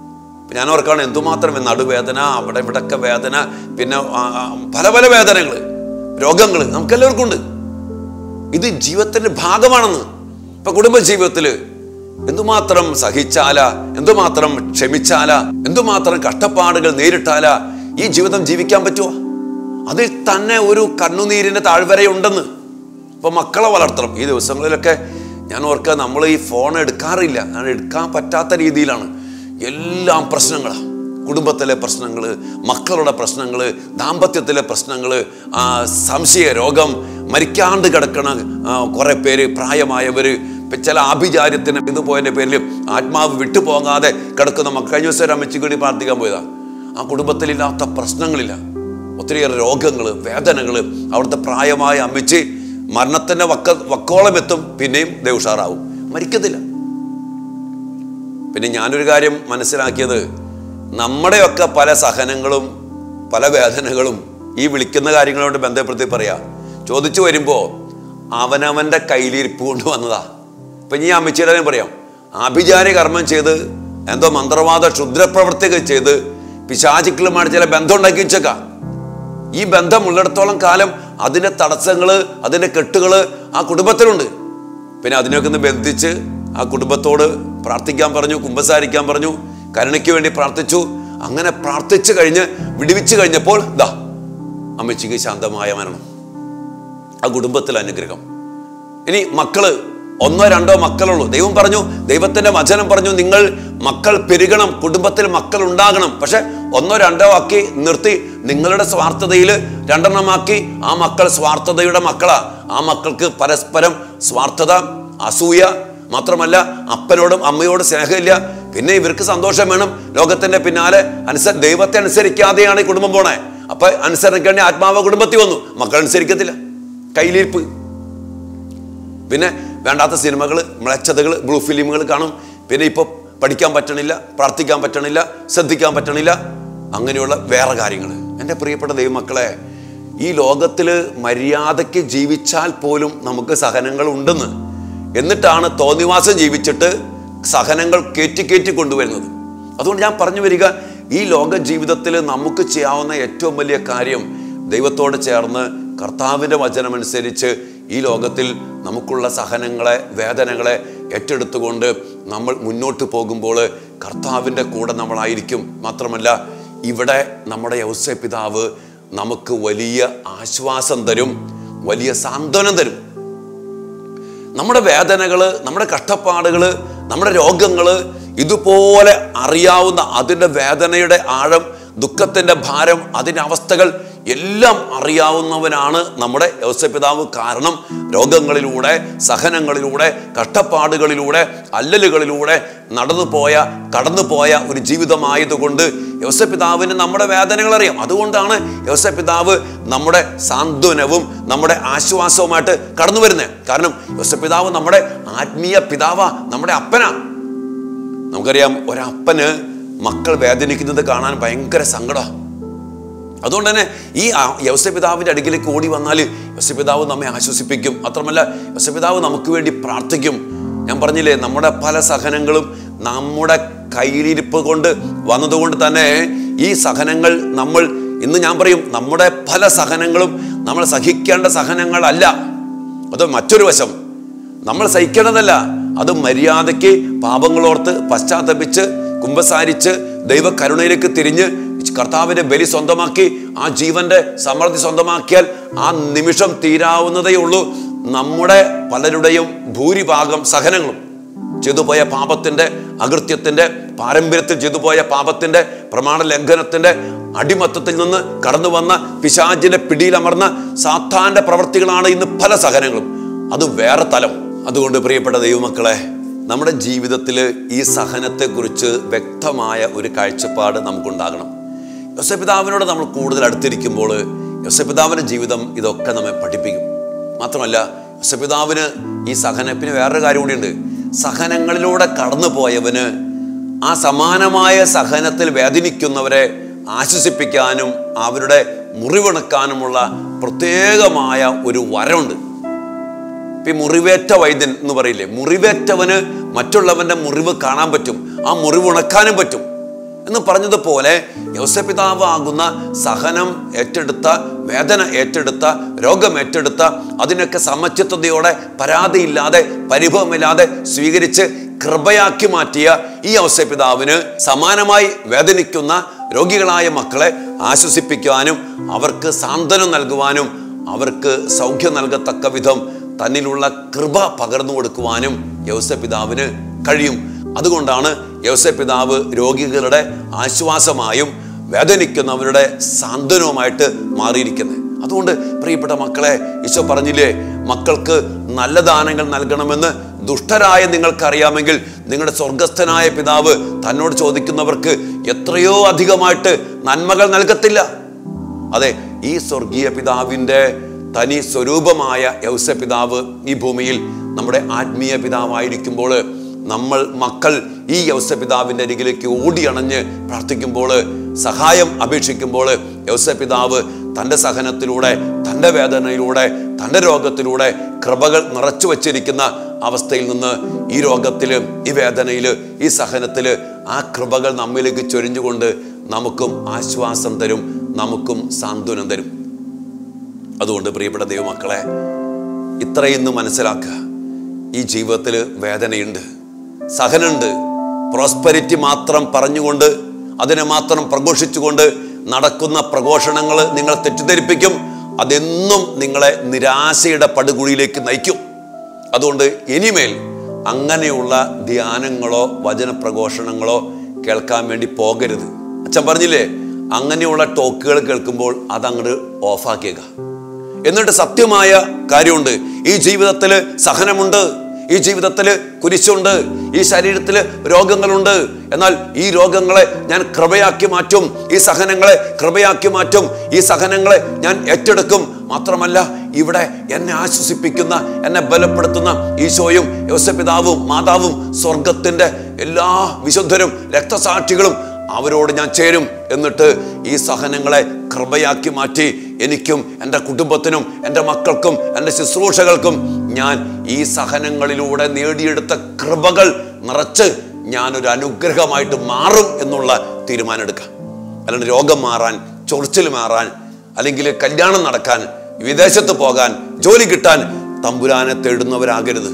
A: ഇപ്പം ഞാൻ ഓർക്കാണ് എന്തുമാത്രം നടുവേദന അവിടെ ഇവിടൊക്കെ വേദന പിന്നെ ആ, ആ, പല പല വേദനകൾ രോഗങ്ങൾ നമുക്കെല്ലാവർക്കും ഉണ്ട് ഇത് ജീവിതത്തിന്റെ ഭാഗമാണെന്ന് ഇപ്പൊ കുടുംബ ജീവിതത്തിൽ എന്തുമാത്രം സഹിച്ചാല എന്തുമാത്രം ക്ഷമിച്ചാല എന്തുമാത്രം കഷ്ടപ്പാടുകൾ നേരിട്ടാല ഈ ജീവിതം ജീവിക്കാൻ പറ്റുമോ അതിൽ തന്നെ ഒരു കണ്ണുനീരിന്റെ താഴ്വരയുണ്ടെന്ന് ഇപ്പൊ മക്കളെ വളർത്തണം ഈ ദിവസങ്ങളിലൊക്കെ ഞാൻ ഓർക്കുക നമ്മൾ ഈ ഫോൺ എടുക്കാറില്ല ഞാൻ എടുക്കാൻ പറ്റാത്ത രീതിയിലാണ് എല്ലാം പ്രശ്നങ്ങളാണ് കുടുംബത്തിലെ പ്രശ്നങ്ങൾ മക്കളുടെ പ്രശ്നങ്ങൾ ദാമ്പത്യത്തിലെ പ്രശ്നങ്ങൾ സംശയ രോഗം മരിക്കാണ്ട് കിടക്കണ ആ, കുറെ പേര് പ്രായമായവർ ചില ആഭിചാര്യത്തിന് ഇത് പോയതിൻ്റെ പേരിൽ ആത്മാവ് വിട്ടുപോകാതെ കിടക്കുന്ന മക്കൾ കഴിഞ്ഞ ദിവസം ഒരു അമ്മച്ചിക്ക് വേണ്ടി പ്രാർത്ഥിക്കാൻ പോയതാ ആ കുടുംബത്തിലില്ലാത്ത പ്രശ്നങ്ങളില്ല ഒത്തിരിയേറെ രോഗങ്ങൾ വേദനകൾ അവിടുത്തെ പ്രായമായ അമ്മച്ചി മരണത്തിൻ്റെ വക്ക വക്കോളം എത്തും പിന്നെയും ദേ ഉഷാറാവും മരിക്കത്തില്ല പിന്നെ ഞാനൊരു കാര്യം മനസ്സിലാക്കിയത് നമ്മുടെയൊക്കെ പല സഹനങ്ങളും പല വേദനകളും ഈ വിളിക്കുന്ന കാര്യങ്ങളോട് ബന്ധപ്പെടുത്തി പറയാ ചോദിച്ചു വരുമ്പോൾ അവനവൻ്റെ കയ്യിലിരിപ്പ് കൊണ്ട് വന്നതാ ഇപ്പം ഇനി അമ്മച്ചിയുടെ കാര്യം പറയാം ആഭിചാരി കർമ്മം ചെയ്ത് എന്തോ മന്ത്രവാദ ക്ഷുദ്രപ്രവർത്തികൾ ചെയ്ത് പിശാചിക്കളുമായിട്ട് ചില ബന്ധം ഉണ്ടാക്കി വെച്ചേക്കാം ഈ ബന്ധമുള്ളിടത്തോളം കാലം അതിൻ്റെ തടസ്സങ്ങൾ അതിൻ്റെ കെട്ടുകൾ ആ കുടുംബത്തിലുണ്ട് പിന്നെ അതിനൊക്കെ ഒന്ന് ബന്ധിച്ച് ആ കുടുംബത്തോട് പ്രാർത്ഥിക്കാൻ പറഞ്ഞു കുമ്പസാരിക്കാൻ പറഞ്ഞു കരുണയ്ക്ക് വേണ്ടി പ്രാർത്ഥിച്ചു അങ്ങനെ പ്രാർത്ഥിച്ചു കഴിഞ്ഞ് വിടുവിച്ചു കഴിഞ്ഞപ്പോൾ ദാ അമ്മച്ചിക്ക് ശാന്തമായ മരണം ആ കുടുംബത്തിൽ അനുഗ്രഹം ഇനി മക്കള് ഒന്നോ രണ്ടോ മക്കളുള്ളൂ ദൈവം പറഞ്ഞു ദൈവത്തിന്റെ വചനം പറഞ്ഞു നിങ്ങൾ മക്കൾ പെരുകണം കുടുംബത്തിൽ മക്കൾ ഉണ്ടാകണം പക്ഷെ ഒന്നോ രണ്ടോ ആക്കി നിർത്തി നിങ്ങളുടെ സ്വാർത്ഥതയിൽ രണ്ടെണ്ണമാക്കി ആ മക്കൾ സ്വാർത്ഥതയുടെ മക്കളാ ആ മക്കൾക്ക് പരസ്പരം സ്വാർത്ഥത അസൂയ മാത്രമല്ല അപ്പനോടും അമ്മയോടും സ്നേഹമില്ല പിന്നെ ഇവർക്ക് സന്തോഷം വേണം ലോകത്തിന്റെ പിന്നാലെ അനുസ ദൈവത്തെ അനുസരിക്കാതെയാണ് ഈ കുടുംബം പോണേ അപ്പൊ അനുസരിക്കേണ്ട ആത്മാവ് കുടുംബത്തിൽ വന്നു മക്കൾ അനുസരിക്കത്തില്ല കയ്യിലിരിപ്പ് പിന്നെ വേണ്ടാത്ത സിനിമകൾ മ്ലച്ഛതകൾ ബ്ലൂ ഫിലിമുകൾ കാണും പിന്നെ ഇപ്പോൾ പഠിക്കാൻ പറ്റണില്ല പ്രാർത്ഥിക്കാൻ പറ്റണില്ല ശ്രദ്ധിക്കാൻ പറ്റണില്ല അങ്ങനെയുള്ള വേറെ കാര്യങ്ങൾ എൻ്റെ പ്രിയപ്പെട്ട ദൈവമക്കളെ ഈ ലോകത്തിൽ മര്യാദയ്ക്ക് ജീവിച്ചാൽ പോലും നമുക്ക് സഹനങ്ങൾ ഉണ്ടെന്ന് എന്നിട്ടാണ് തോന്നിവാസം ജീവിച്ചിട്ട് സഹനങ്ങൾ കയറ്റി കയറ്റി കൊണ്ടുവരുന്നത് അതുകൊണ്ട് ഞാൻ പറഞ്ഞു വരിക ഈ ലോക ജീവിതത്തിൽ നമുക്ക് ചെയ്യാവുന്ന ഏറ്റവും വലിയ കാര്യം ദൈവത്തോട് ചേർന്ന് കർത്താവിൻ്റെ വചനമനുസരിച്ച് ഈ ലോകത്തിൽ നമുക്കുള്ള സഹനങ്ങളെ വേദനകളെ ഏറ്റെടുത്തുകൊണ്ട് നമ്മൾ മുന്നോട്ട് പോകുമ്പോൾ കർത്താവിൻ്റെ കൂടെ നമ്മളായിരിക്കും മാത്രമല്ല ഇവിടെ നമ്മുടെ യൗസ പിതാവ് നമുക്ക് വലിയ ആശ്വാസം തരും വലിയ സാന്ത്വനം തരും നമ്മുടെ വേദനകൾ നമ്മുടെ കഷ്ടപ്പാടുകൾ നമ്മുടെ രോഗങ്ങൾ ഇതുപോലെ അറിയാവുന്ന അതിൻ്റെ വേദനയുടെ ആഴം ദുഃഖത്തിൻ്റെ ഭാരം അതിൻ്റെ അവസ്ഥകൾ എല്ലാം അറിയാവുന്നവനാണ് നമ്മുടെ യോസപിതാവ് കാരണം രോഗങ്ങളിലൂടെ സഹനങ്ങളിലൂടെ കഷ്ടപ്പാടുകളിലൂടെ അല്ലലുകളിലൂടെ നടന്നു പോയ കടന്നു പോയ ഒരു ജീവിതമായതുകൊണ്ട് യോസപിതാവിന് നമ്മുടെ വേദനകൾ അറിയാം അതുകൊണ്ടാണ് യോസപിതാവ് നമ്മുടെ സാന്ത്വനവും നമ്മുടെ ആശ്വാസവുമായിട്ട് കടന്നു വരുന്നത് കാരണം യോസപിതാവ് നമ്മുടെ ആത്മീയ പിതാവാ നമ്മുടെ അപ്പനാ നമുക്കറിയാം ഒരപ്പന് മക്കൾ വേദനിക്കുന്നത് കാണാൻ ഭയങ്കര സങ്കടമാണ് അതുകൊണ്ട് തന്നെ ഈ ആ- യൗസപിതാവിൻ്റെ അടുക്കിലേക്ക് ഓടി വന്നാൽ യൗസപിതാവ് നമ്മെ ആശ്വസിപ്പിക്കും മാത്രമല്ല യൗസപിതാവ് നമുക്ക് വേണ്ടി പ്രാർത്ഥിക്കും ഞാൻ പറഞ്ഞില്ലേ നമ്മുടെ പല സഹനങ്ങളും നമ്മുടെ കയ്യിലിരിപ്പ് കൊണ്ട് വന്നതുകൊണ്ട് തന്നെ ഈ സഹനങ്ങൾ നമ്മൾ ഇന്ന് ഞാൻ പറയും നമ്മുടെ പല സഹനങ്ങളും നമ്മൾ സഹിക്കേണ്ട സഹനങ്ങളല്ല അത് മറ്റൊരു വശം നമ്മൾ സഹിക്കേണ്ടതല്ല അത് മര്യാദയ്ക്ക് പാപങ്ങളോർത്ത് പശ്ചാത്തപിച്ച് കുമ്പസാരിച്ച് ദൈവകരുണയിലേക്ക് തിരിഞ്ഞ് കർത്താവിന്റെ ബലി സ്വന്തമാക്കി ആ ജീവന്റെ സമൃദ്ധി സ്വന്തമാക്കിയാൽ ആ നിമിഷം തീരാവുന്നതേ ഉള്ളൂ നമ്മുടെ പലരുടെയും ഭൂരിഭാഗം സഹനങ്ങളും ചെയ്തുപോയ പാപത്തിന്റെ അകൃത്യത്തിന്റെ പാരമ്പര്യത്തിൽ ചെയ്തുപോയ പാപത്തിന്റെ പ്രമാണ ലംഘനത്തിന്റെ അടിമത്തത്തിൽ നിന്ന് കടന്നു വന്ന പിശാചിന്റെ പിടിയിലമർന്ന സാത്താന്റെ പ്രവർത്തികളാണ് ഇന്ന് പല സഹനങ്ങളും അത് വേറെ തലം അതുകൊണ്ട് പ്രിയപ്പെട്ട ദൈവമക്കളെ നമ്മുടെ ജീവിതത്തിൽ ഈ സഹനത്തെക്കുറിച്ച് വ്യക്തമായ ഒരു കാഴ്ചപ്പാട് നമുക്കുണ്ടാകണം യോസപിതാവിനോട് നമ്മൾ കൂടുതൽ അടുത്തിരിക്കുമ്പോൾ യോസപിതാവിൻ്റെ ജീവിതം ഇതൊക്കെ നമ്മെ പഠിപ്പിക്കും മാത്രമല്ല യോസപിതാവിന് ഈ സഹനത്തിന് വേറൊരു കാര്യം കൂടിയുണ്ട് സഹനങ്ങളിലൂടെ കടന്നു പോയവന് ആ സമാനമായ സഹനത്തിൽ വേദനിക്കുന്നവരെ ആശ്വസിപ്പിക്കാനും അവരുടെ മുറിവണക്കാനുമുള്ള പ്രത്യേകമായ ഒരു വരമുണ്ട് ഇപ്പൊ ഈ മുറിവേറ്റ വൈദ്യൻ എന്ന് പറയില്ലേ മുറിവേറ്റവന് മറ്റുള്ളവന്റെ മുറിവ് കാണാൻ പറ്റും ആ മുറിവ് ഉണക്കാനും പറ്റും എന്ന് പറഞ്ഞതുപോലെ യൗസപിതാവ് ആകുന്ന സഹനം ഏറ്റെടുത്ത വേദന ഏറ്റെടുത്ത രോഗം ഏറ്റെടുത്ത അതിനൊക്കെ സമചിത്തതയോടെ പരാതിയില്ലാതെ പരിഭവമില്ലാതെ സ്വീകരിച്ച് കൃപയാക്കി മാറ്റിയ ഈ ഔസപിതാവിന് സമാനമായി വേദനിക്കുന്ന രോഗികളായ മക്കളെ ആശ്വസിപ്പിക്കുവാനും അവർക്ക് സാന്ത്വനം നൽകുവാനും അവർക്ക് സൗഖ്യം നൽകത്തക്ക വിധം തന്നിലുള്ള കൃപ പകർന്നു കൊടുക്കുവാനും യൗസപിതാവിന് കഴിയും അതുകൊണ്ടാണ് യൗസപിതാവ് രോഗികളുടെ ആശ്വാസമായും വേദനിക്കുന്നവരുടെ സാന്ത്വനവുമായിട്ട് മാറിയിരിക്കുന്നത് അതുകൊണ്ട് പ്രിയപ്പെട്ട മക്കളെ ഈശോ പറഞ്ഞില്ലേ മക്കൾക്ക് നല്ല ദാനങ്ങൾ നൽകണമെന്ന് ദുഷ്ടരായ നിങ്ങൾക്കറിയാമെങ്കിൽ നിങ്ങളുടെ സ്വർഗസ്ഥനായ പിതാവ് തന്നോട് ചോദിക്കുന്നവർക്ക് എത്രയോ അധികമായിട്ട് നന്മകൾ നൽകത്തില്ല അതെ ഈ സ്വർഗീയ പിതാവിൻ്റെ തനി സ്വരൂപമായ യൗസ പിതാവ് ഈ ഭൂമിയിൽ നമ്മുടെ ആത്മീയ പിതാവായിരിക്കുമ്പോൾ നമ്മൾ മക്കൾ ഈ യൗസ പിതാവിൻ്റെ അരികിലേക്ക് ഓടിയണഞ്ഞ് പ്രാർത്ഥിക്കുമ്പോൾ സഹായം അപേക്ഷിക്കുമ്പോൾ യൗസ പിതാവ് തൻ്റെ സഹനത്തിലൂടെ തൻ്റെ വേദനയിലൂടെ തൻ്റെ രോഗത്തിലൂടെ കൃപകൾ നിറച്ചു വച്ചിരിക്കുന്ന അവസ്ഥയിൽ നിന്ന് ഈ രോഗത്തിൽ ഈ വേദനയിൽ ഈ സഹനത്തിൽ ആ കൃപകൾ നമ്മിലേക്ക് ചൊരിഞ്ഞുകൊണ്ട് നമുക്കും ആശ്വാസം തരും നമുക്കും സാന്ത്വനം തരും അതുകൊണ്ട് പ്രിയപ്പെട്ട ദൈവമക്കളെ ഇത്രയൊന്ന് മനസ്സിലാക്കുക ഈ ജീവിതത്തിൽ വേദനയുണ്ട് സഹനമുണ്ട് പ്രോസ്പെരിറ്റി മാത്രം പറഞ്ഞുകൊണ്ട് അതിനെ മാത്രം പ്രഘോഷിച്ചുകൊണ്ട് നടക്കുന്ന പ്രഘോഷണങ്ങൾ നിങ്ങളെ തെറ്റിദ്ധരിപ്പിക്കും അതെന്നും നിങ്ങളെ നിരാശയുടെ പടുകുഴിയിലേക്ക് നയിക്കും അതുകൊണ്ട് ഇനിമേൽ അങ്ങനെയുള്ള ധ്യാനങ്ങളോ വചനപ്രഘോഷണങ്ങളോ കേൾക്കാൻ വേണ്ടി പോകരുത് അച്ഛൻ പറഞ്ഞില്ലേ അങ്ങനെയുള്ള ടോക്കുകൾ കേൾക്കുമ്പോൾ അതങ്ങോട്ട് ഓഫാക്കിയേക്കുക എന്നിട്ട് സത്യമായ കാര്യമുണ്ട് ഈ ജീവിതത്തിൽ സഹനമുണ്ട് ഈ ജീവിതത്തിൽ കുരിശുണ്ട് ഈ ശരീരത്തിൽ രോഗങ്ങളുണ്ട് എന്നാൽ ഈ രോഗങ്ങളെ ഞാൻ കൃപയാക്കി മാറ്റും ഈ സഹനങ്ങളെ കൃപയാക്കി മാറ്റും ഈ സഹനങ്ങളെ ഞാൻ ഏറ്റെടുക്കും മാത്രമല്ല ഇവിടെ എന്നെ ആശ്വസിപ്പിക്കുന്ന എന്നെ ബലപ്പെടുത്തുന്ന ഈശോയും യോസപിതാവും മാതാവും സ്വർഗത്തിന്റെ എല്ലാ വിശുദ്ധരും രക്തസാക്ഷികളും അവരോട് ഞാൻ ചേരും എന്നിട്ട് ഈ സഹനങ്ങളെ കൃപയാക്കി മാറ്റി എനിക്കും എൻ്റെ കുടുംബത്തിനും എൻ്റെ മക്കൾക്കും എൻ്റെ ശുശ്രൂഷകൾക്കും ഞാൻ ഈ സഹനങ്ങളിലൂടെ നേടിയെടുത്ത കൃപകൾ നിറച്ച് ഞാനൊരു അനുഗ്രഹമായിട്ട് മാറും എന്നുള്ള തീരുമാനം എടുക്കാം അല്ലാണ്ട് രോഗം മാറാൻ ചൊറിച്ചിൽ മാറാൻ അല്ലെങ്കിൽ കല്യാണം നടക്കാൻ വിദേശത്ത് പോകാൻ ജോലി കിട്ടാൻ തമ്പുരാനെ തേടുന്നവരാകരുത്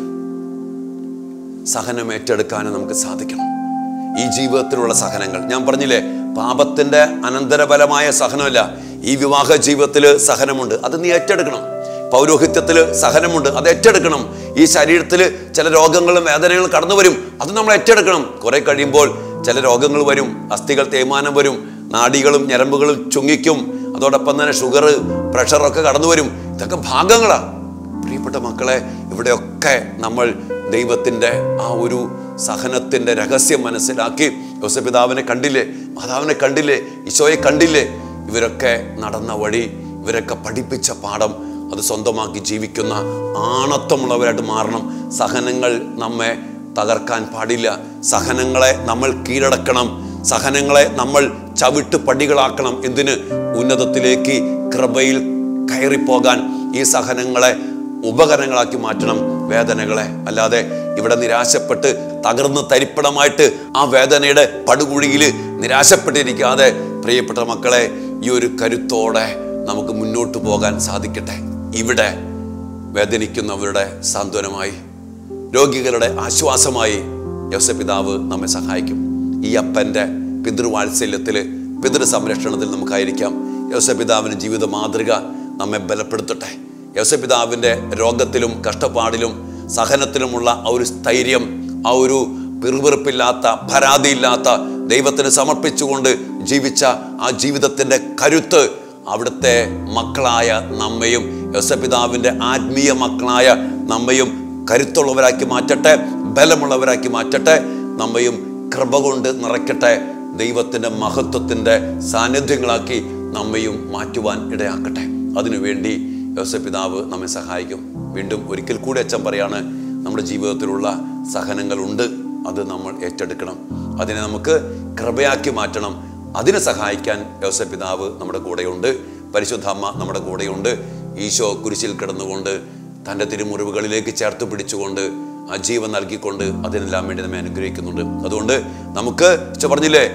A: സഹനം ഏറ്റെടുക്കാനും നമുക്ക് സാധിക്കണം ഈ ജീവിതത്തിലുള്ള സഹനങ്ങൾ ഞാൻ പറഞ്ഞില്ലേ പാപത്തിന്റെ അനന്തരഫലമായ സഹനമല്ല ഈ വിവാഹ ജീവിതത്തിൽ സഹനമുണ്ട് അത് നീ ഏറ്റെടുക്കണം പൗരോഹിത്യത്തിൽ സഹനമുണ്ട് അത് ഏറ്റെടുക്കണം ഈ ശരീരത്തിൽ ചില രോഗങ്ങളും വേദനകളും കടന്നു വരും അത് നമ്മൾ ഏറ്റെടുക്കണം കുറെ കഴിയുമ്പോൾ ചില രോഗങ്ങൾ വരും അസ്ഥികൾ തേയ്മാനം വരും നാഡികളും ഞരമ്പുകളും ചുങ്ങിക്കും അതോടൊപ്പം തന്നെ ഷുഗർ പ്രഷറൊക്കെ കടന്നു വരും ഇതൊക്കെ ഭാഗങ്ങളാണ് പ്രിയപ്പെട്ട മക്കളെ ഇവിടെയൊക്കെ നമ്മൾ ദൈവത്തിൻ്റെ ആ ഒരു സഹനത്തിൻ്റെ രഹസ്യം മനസ്സിലാക്കി യോസപിതാവിനെ കണ്ടില്ലേ മാതാവിനെ കണ്ടില്ലേ ഈശോയെ കണ്ടില്ലേ ഇവരൊക്കെ നടന്ന വഴി ഇവരൊക്കെ പഠിപ്പിച്ച പാഠം അത് സ്വന്തമാക്കി ജീവിക്കുന്ന ആണത്വമുള്ളവരായിട്ട് മാറണം സഹനങ്ങൾ നമ്മെ തകർക്കാൻ പാടില്ല സഹനങ്ങളെ നമ്മൾ കീഴടക്കണം സഹനങ്ങളെ നമ്മൾ ചവിട്ട് പടികളാക്കണം എന്തിന് ഉന്നതത്തിലേക്ക് കൃപയിൽ കയറിപ്പോകാൻ ഈ സഹനങ്ങളെ ഉപകരണങ്ങളാക്കി മാറ്റണം വേദനകളെ അല്ലാതെ ഇവിടെ നിരാശപ്പെട്ട് തകർന്ന് തരിപ്പണമായിട്ട് ആ വേദനയുടെ പടുകുഴിയിൽ നിരാശപ്പെട്ടിരിക്കാതെ പ്രിയപ്പെട്ട മക്കളെ ഈ ഒരു കരുത്തോടെ നമുക്ക് മുന്നോട്ട് പോകാൻ സാധിക്കട്ടെ ഇവിടെ വേദനിക്കുന്നവരുടെ സാന്ത്വനമായി രോഗികളുടെ ആശ്വാസമായി യോസപിതാവ് നമ്മെ സഹായിക്കും ഈ അപ്പൻ്റെ പിതൃവാത്സല്യത്തിൽ പിതൃ സംരക്ഷണത്തിൽ നമുക്കായിരിക്കാം യോസപിതാവിൻ്റെ ജീവിത മാതൃക നമ്മെ ബലപ്പെടുത്തട്ടെ യോസപിതാവിൻ്റെ രോഗത്തിലും കഷ്ടപ്പാടിലും സഹനത്തിലുമുള്ള ആ ഒരു സ്ഥൈര്യം ആ ഒരു പിറുപിറുപ്പില്ലാത്ത പരാതിയില്ലാത്ത ദൈവത്തിന് സമർപ്പിച്ചുകൊണ്ട് ജീവിച്ച ആ ജീവിതത്തിൻ്റെ കരുത്ത് അവിടുത്തെ മക്കളായ നമ്മയും യോസപിതാവിൻ്റെ ആത്മീയ മക്കളായ നമ്മയും കരുത്തുള്ളവരാക്കി മാറ്റട്ടെ ബലമുള്ളവരാക്കി മാറ്റട്ടെ നമ്മയും കൃപ കൊണ്ട് നിറയ്ക്കട്ടെ ദൈവത്തിൻ്റെ മഹത്വത്തിൻ്റെ സാന്നിധ്യങ്ങളാക്കി നമ്മയും മാറ്റുവാൻ ഇടയാക്കട്ടെ അതിനുവേണ്ടി യോസപിതാവ് നമ്മെ സഹായിക്കും വീണ്ടും ഒരിക്കൽ കൂടി അച്ഛൻ പറയാണ് നമ്മുടെ ജീവിതത്തിലുള്ള സഹനങ്ങളുണ്ട് അത് നമ്മൾ ഏറ്റെടുക്കണം അതിനെ നമുക്ക് കൃപയാക്കി മാറ്റണം അതിനെ സഹായിക്കാൻ യോസപിതാവ് നമ്മുടെ കൂടെയുണ്ട് പരിശുദ്ധമ്മ നമ്മുടെ കൂടെയുണ്ട് ഈശോ കുരിശിൽ കിടന്നുകൊണ്ട് തൻ്റെ തിരുമുറിവുകളിലേക്ക് ചേർത്ത് പിടിച്ചുകൊണ്ട് ആ ജീവൻ നൽകിക്കൊണ്ട് അതിനെല്ലാം വേണ്ടി നമ്മെ അനുഗ്രഹിക്കുന്നുണ്ട് അതുകൊണ്ട് നമുക്ക് ഈശോ പറഞ്ഞില്ലേ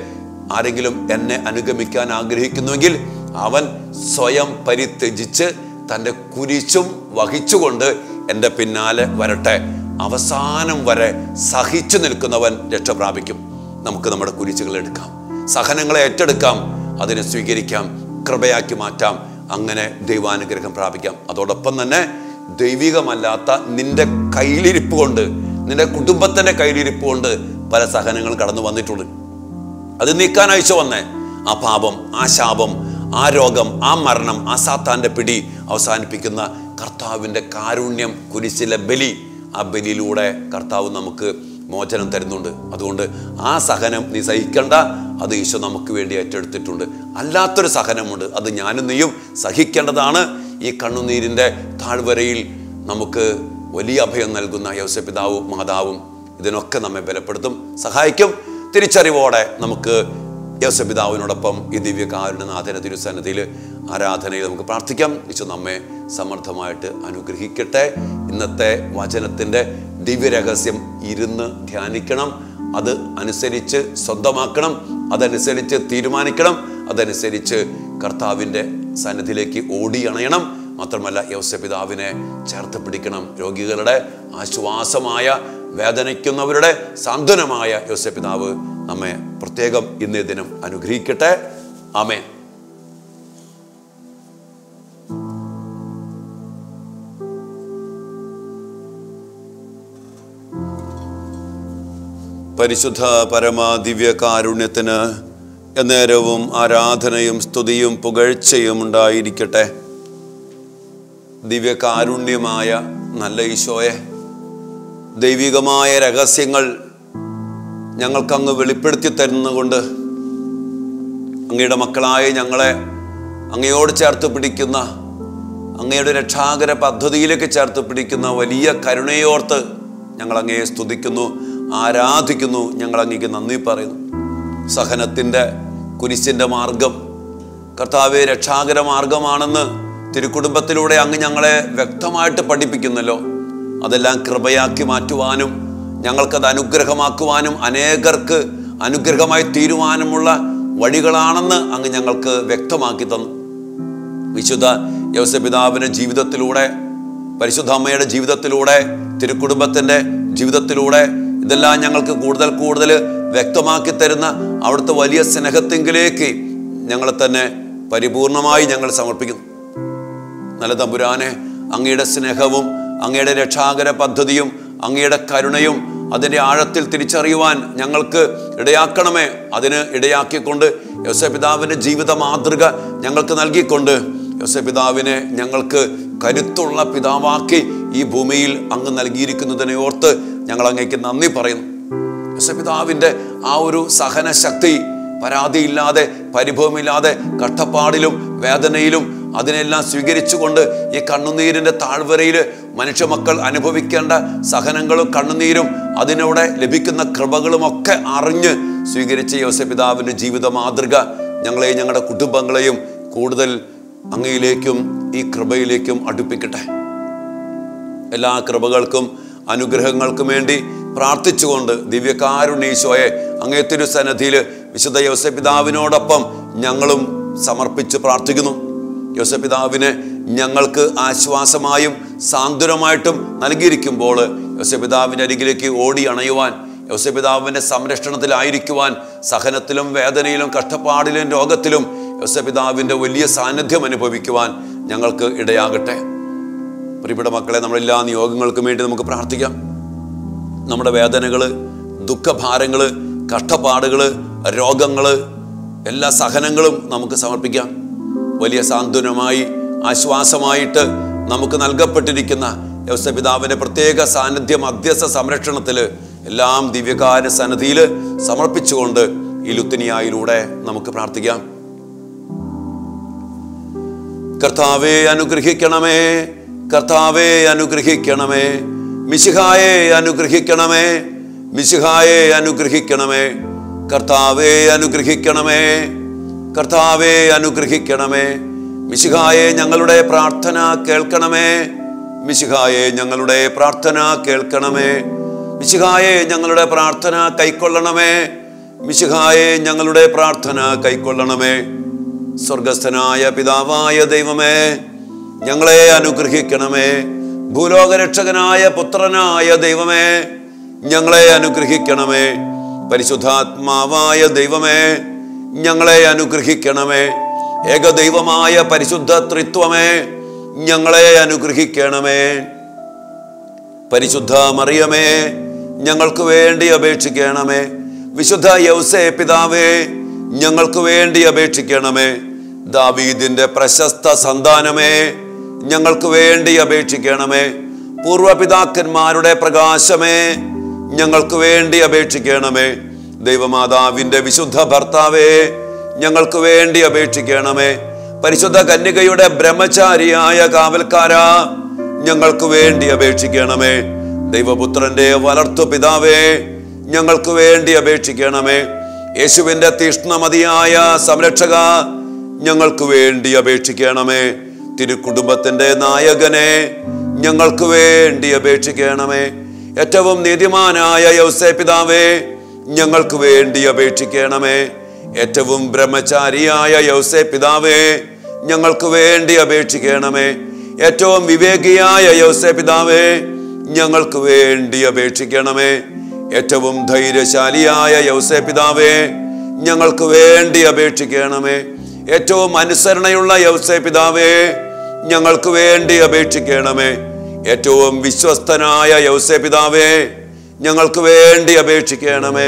A: ആരെങ്കിലും എന്നെ അനുഗമിക്കാൻ ആഗ്രഹിക്കുന്നുവെങ്കിൽ അവൻ സ്വയം പരിത്യജിച്ച് തൻ്റെ കുരിശും വഹിച്ചുകൊണ്ട് എൻ്റെ പിന്നാലെ വരട്ടെ അവസാനം വരെ സഹിച്ചു നിൽക്കുന്നവൻ രക്ഷ പ്രാപിക്കും നമുക്ക് നമ്മുടെ കുരിശുകൾ എടുക്കാം സഹനങ്ങളെ ഏറ്റെടുക്കാം അതിനെ സ്വീകരിക്കാം കൃപയാക്കി മാറ്റാം അങ്ങനെ ദൈവാനുഗ്രഹം പ്രാപിക്കാം അതോടൊപ്പം തന്നെ ദൈവികമല്ലാത്ത നിന്റെ കയ്യിലിരിപ്പ് കൊണ്ട് നിന്റെ കുടുംബത്തിന്റെ കയ്യിലിരിപ്പ് കൊണ്ട് പല സഹനങ്ങളും കടന്നു വന്നിട്ടുണ്ട് അത് നീക്കാൻ അയച്ചു വന്നേ ആ പാപം ആ ശാപം ആ രോഗം ആ മരണം ആ സാത്താന്റെ പിടി അവസാനിപ്പിക്കുന്ന കർത്താവിൻ്റെ കാരുണ്യം കുരിശിലെ ബലി ആ ബലിയിലൂടെ കർത്താവ് നമുക്ക് മോചനം തരുന്നുണ്ട് അതുകൊണ്ട് ആ സഹനം നീ സഹിക്കണ്ട അത് ഈശോ നമുക്ക് വേണ്ടി ഏറ്റെടുത്തിട്ടുണ്ട് അല്ലാത്തൊരു സഹനമുണ്ട് അത് ഞാനും നീയും സഹിക്കേണ്ടതാണ് ഈ കണ്ണുനീരിൻ്റെ താഴ്വരയിൽ നമുക്ക് വലിയ അഭയം നൽകുന്ന യൗസപിതാവും മാതാവും ഇതിനൊക്കെ നമ്മെ ബലപ്പെടുത്തും സഹായിക്കും തിരിച്ചറിവോടെ നമുക്ക് യേശുപിതാവിനോടൊപ്പം ഈ ദിവ്യകാരുണ്യനാഥന തിരുസന്നിധിയിൽ ആരാധനയിൽ നമുക്ക് പ്രാർത്ഥിക്കാം ഈശോ നമ്മെ സമർത്ഥമായിട്ട് അനുഗ്രഹിക്കട്ടെ ഇന്നത്തെ വചനത്തിൻ്റെ ദിവ്യരഹസ്യം ഇരുന്ന് ധ്യാനിക്കണം അത് അനുസരിച്ച് സ്വന്തമാക്കണം അതനുസരിച്ച് തീരുമാനിക്കണം അതനുസരിച്ച് കർത്താവിൻ്റെ സന്നിധിയിലേക്ക് ഓടിയണയണം മാത്രമല്ല യൗസപിതാവിനെ ചേർത്ത് പിടിക്കണം രോഗികളുടെ ആശ്വാസമായ വേദനിക്കുന്നവരുടെ സാന്ത്വനമായ യോസപിതാവ് നമ്മെ പ്രത്യേകം ഇന്നേ ദിനം അനുഗ്രഹിക്കട്ടെ ആമേ പരിശുദ്ധ പരമാ ദിവ്യ കാരുണ്യത്തിന് എന്നേരവും ആരാധനയും സ്തുതിയും പുകഴ്ചയും ഉണ്ടായിരിക്കട്ടെ ദിവ്യകാരുണ്യമായ നല്ല ഈശോയെ ദൈവികമായ രഹസ്യങ്ങൾ ഞങ്ങൾക്കങ്ങ് വെളിപ്പെടുത്തി തരുന്നതുകൊണ്ട് അങ്ങയുടെ മക്കളായ ഞങ്ങളെ അങ്ങയോട് ചേർത്ത് പിടിക്കുന്ന അങ്ങയുടെ രക്ഷാകര പദ്ധതിയിലേക്ക് ചേർത്ത് പിടിക്കുന്ന വലിയ കരുണയോർത്ത് ഞങ്ങൾ അങ്ങയെ സ്തുതിക്കുന്നു ആരാധിക്കുന്നു ഞങ്ങൾ അങ്ങേക്ക് നന്ദി പറയുന്നു സഹനത്തിൻ്റെ കുരിശിൻ്റെ മാർഗം കർത്താവെ രക്ഷാകര മാർഗമാണെന്ന് തിരുക്കുടുംബത്തിലൂടെ അങ്ങ് ഞങ്ങളെ വ്യക്തമായിട്ട് പഠിപ്പിക്കുന്നല്ലോ അതെല്ലാം കൃപയാക്കി മാറ്റുവാനും ഞങ്ങൾക്കത് അനുഗ്രഹമാക്കുവാനും അനേകർക്ക് അനുഗ്രഹമായി തീരുവാനുമുള്ള വഴികളാണെന്ന് അങ്ങ് ഞങ്ങൾക്ക് വ്യക്തമാക്കി തന്നു വിശുദ്ധ യവസപിതാവിൻ്റെ ജീവിതത്തിലൂടെ പരിശുദ്ധ അമ്മയുടെ ജീവിതത്തിലൂടെ തിരുക്കുടുംബത്തിൻ്റെ ജീവിതത്തിലൂടെ ഇതെല്ലാം ഞങ്ങൾക്ക് കൂടുതൽ കൂടുതൽ വ്യക്തമാക്കി തരുന്ന അവിടുത്തെ വലിയ സ്നേഹത്തെങ്കിലേക്ക് ഞങ്ങളെ തന്നെ പരിപൂർണമായി ഞങ്ങൾ സമർപ്പിക്കുന്നു നല്ല തമ്പുരാനെ അങ്ങയുടെ സ്നേഹവും അങ്ങയുടെ രക്ഷാകര പദ്ധതിയും അങ്ങയുടെ കരുണയും അതിൻ്റെ ആഴത്തിൽ തിരിച്ചറിയുവാൻ ഞങ്ങൾക്ക് ഇടയാക്കണമേ അതിന് ഇടയാക്കിക്കൊണ്ട് യോസപിതാവിൻ്റെ ജീവിത മാതൃക ഞങ്ങൾക്ക് നൽകിക്കൊണ്ട് യോസപിതാവിനെ ഞങ്ങൾക്ക് കരുത്തുള്ള പിതാവാക്കി ഈ ഭൂമിയിൽ അങ്ങ് നൽകിയിരിക്കുന്നതിനെ ഓർത്ത് ഞങ്ങൾ അങ്ങേക്ക് നന്ദി പറയുന്നു യോസപിതാവിൻ്റെ ആ ഒരു സഹനശക്തി പരാതിയില്ലാതെ പരിഭവമില്ലാതെ കഷ്ടപ്പാടിലും വേദനയിലും അതിനെല്ലാം സ്വീകരിച്ചുകൊണ്ട് ഈ കണ്ണുനീരിൻ്റെ താഴ്വരയിൽ മനുഷ്യമക്കൾ അനുഭവിക്കേണ്ട സഹനങ്ങളും കണ്ണുനീരും അതിനൂടെ ലഭിക്കുന്ന കൃപകളുമൊക്കെ അറിഞ്ഞ് സ്വീകരിച്ച യോസപിതാവിൻ്റെ ജീവിത മാതൃക ഞങ്ങളെയും ഞങ്ങളുടെ കുടുംബങ്ങളെയും കൂടുതൽ അങ്ങയിലേക്കും ഈ കൃപയിലേക്കും അടുപ്പിക്കട്ടെ എല്ലാ കൃപകൾക്കും അനുഗ്രഹങ്ങൾക്കും വേണ്ടി പ്രാർത്ഥിച്ചുകൊണ്ട് ദിവ്യകാരുണ്യീശോയെ അങ്ങേ തിരുസന്നിധിയിൽ വിശുദ്ധ യോസപിതാവിനോടൊപ്പം ഞങ്ങളും സമർപ്പിച്ച് പ്രാർത്ഥിക്കുന്നു യോസപിതാവിനെ ഞങ്ങൾക്ക് ആശ്വാസമായും സാന്ത്വനമായിട്ടും നൽകിയിരിക്കുമ്പോൾ യോസപിതാവിൻ്റെ അരികിലേക്ക് ഓടി അണയുവാൻ യോസപിതാവിൻ്റെ സംരക്ഷണത്തിലായിരിക്കുവാൻ സഹനത്തിലും വേദനയിലും കഷ്ടപ്പാടിലും രോഗത്തിലും യോസപിതാവിൻ്റെ വലിയ സാന്നിധ്യം അനുഭവിക്കുവാൻ ഞങ്ങൾക്ക് ഇടയാകട്ടെ പ്രിയപ്പെട്ട മക്കളെ നമ്മളെല്ലാ നിയോഗങ്ങൾക്കും വേണ്ടി നമുക്ക് പ്രാർത്ഥിക്കാം നമ്മുടെ വേദനകൾ ദുഃഖഭാരങ്ങൾ കഷ്ടപ്പാടുകൾ രോഗങ്ങൾ എല്ലാ സഹനങ്ങളും നമുക്ക് സമർപ്പിക്കാം വലിയ സാന്ത്വനമായി ആശ്വാസമായിട്ട് നമുക്ക് നൽകപ്പെട്ടിരിക്കുന്ന യവസപിതാവിൻ്റെ പ്രത്യേക സാന്നിധ്യ മധ്യസ്ഥ സംരക്ഷണത്തിൽ എല്ലാം ദിവ്യകാര്യ സന്നദ്ധിയിൽ സമർപ്പിച്ചുകൊണ്ട് ഈ ലുത്തിനിയായിലൂടെ നമുക്ക് പ്രാർത്ഥിക്കാം കർത്താവെ അനുഗ്രഹിക്കണമേ കർത്താവെ അനുഗ്രഹിക്കണമേ മിശിഹായെ അനുഗ്രഹിക്കണമേ മിശിഹായെ അനുഗ്രഹിക്കണമേ കർത്താവെ അനുഗ്രഹിക്കണമേ കർത്താവെ അനുഗ്രഹിക്കണമേ മിശിഹായെ ഞങ്ങളുടെ പ്രാർത്ഥന കേൾക്കണമേ മിശിഹായെ ഞങ്ങളുടെ പ്രാർത്ഥന കേൾക്കണമേ മിശിഹായെ ഞങ്ങളുടെ പ്രാർത്ഥന കൈക്കൊള്ളണമേ മിശിഹായെ ഞങ്ങളുടെ പ്രാർത്ഥന കൈക്കൊള്ളണമേ സ്വർഗസ്ഥനായ പിതാവായ ദൈവമേ ഞങ്ങളെ അനുഗ്രഹിക്കണമേ ഭൂലോകരക്ഷകനായ പുത്രനായ ദൈവമേ ഞങ്ങളെ അനുഗ്രഹിക്കണമേ പരിശുദ്ധാത്മാവായ ദൈവമേ ഞങ്ങളെ അനുഗ്രഹിക്കണമേ ഏകദൈവമായ പരിശുദ്ധ ത്രിത്വമേ ഞങ്ങളെ അനുഗ്രഹിക്കണമേ പരിശുദ്ധ മറിയമേ ഞങ്ങൾക്ക് വേണ്ടി അപേക്ഷിക്കണമേ വിശുദ്ധ യൗസേ പിതാവേ ഞങ്ങൾക്ക് വേണ്ടി അപേക്ഷിക്കണമേ ദാവീദിന്റെ പ്രശസ്ത സന്താനമേ ഞങ്ങൾക്ക് വേണ്ടി അപേക്ഷിക്കണമേ പൂർവപിതാക്കന്മാരുടെ പ്രകാശമേ ഞങ്ങൾക്ക് വേണ്ടി അപേക്ഷിക്കണമേ ദൈവമാതാവിന്റെ വിശുദ്ധ ഭർത്താവേ ഞങ്ങൾക്ക് വേണ്ടി അപേക്ഷിക്കണമേ പരിശുദ്ധ കന്യകയുടെ ബ്രഹ്മചാരിയായ കാവൽക്കാരാ ഞങ്ങൾക്ക് വേണ്ടി അപേക്ഷിക്കണമേ ദൈവപുത്രന്റെ വളർത്തു പിതാവേ ഞങ്ങൾക്ക് വേണ്ടി അപേക്ഷിക്കണമേ യേശുവിന്റെ തീഷ്ണമതിയായ സംരക്ഷക ഞങ്ങൾക്ക് വേണ്ടി അപേക്ഷിക്കണമേ തിരുക്കുടുംബത്തിന്റെ നായകനെ ഞങ്ങൾക്ക് വേണ്ടി അപേക്ഷിക്കണമേ ഏറ്റവും നീതിമാനായ യൗസേ പിതാവേ ഞങ്ങൾക്ക് വേണ്ടി അപേക്ഷിക്കണമേ ഏറ്റവും ബ്രഹ്മചാരിയായ യൗസേ പിതാവേ ഞങ്ങൾക്ക് വേണ്ടി അപേക്ഷിക്കണമേ ഏറ്റവും വിവേകിയായ യൗസേ പിതാവേ ഞങ്ങൾക്ക് വേണ്ടി അപേക്ഷിക്കണമേ ഏറ്റവും ധൈര്യശാലിയായ യൗസേ പിതാവേ ഞങ്ങൾക്ക് വേണ്ടി അപേക്ഷിക്കണമേ ഏറ്റവും അനുസരണയുള്ള യൗസേ പിതാവേ ഞങ്ങൾക്ക് വേണ്ടി അപേക്ഷിക്കണമേ ഏറ്റവും വിശ്വസ്തനായ യൗസേ പിതാവേ ഞങ്ങൾക്ക് വേണ്ടി അപേക്ഷിക്കണമേ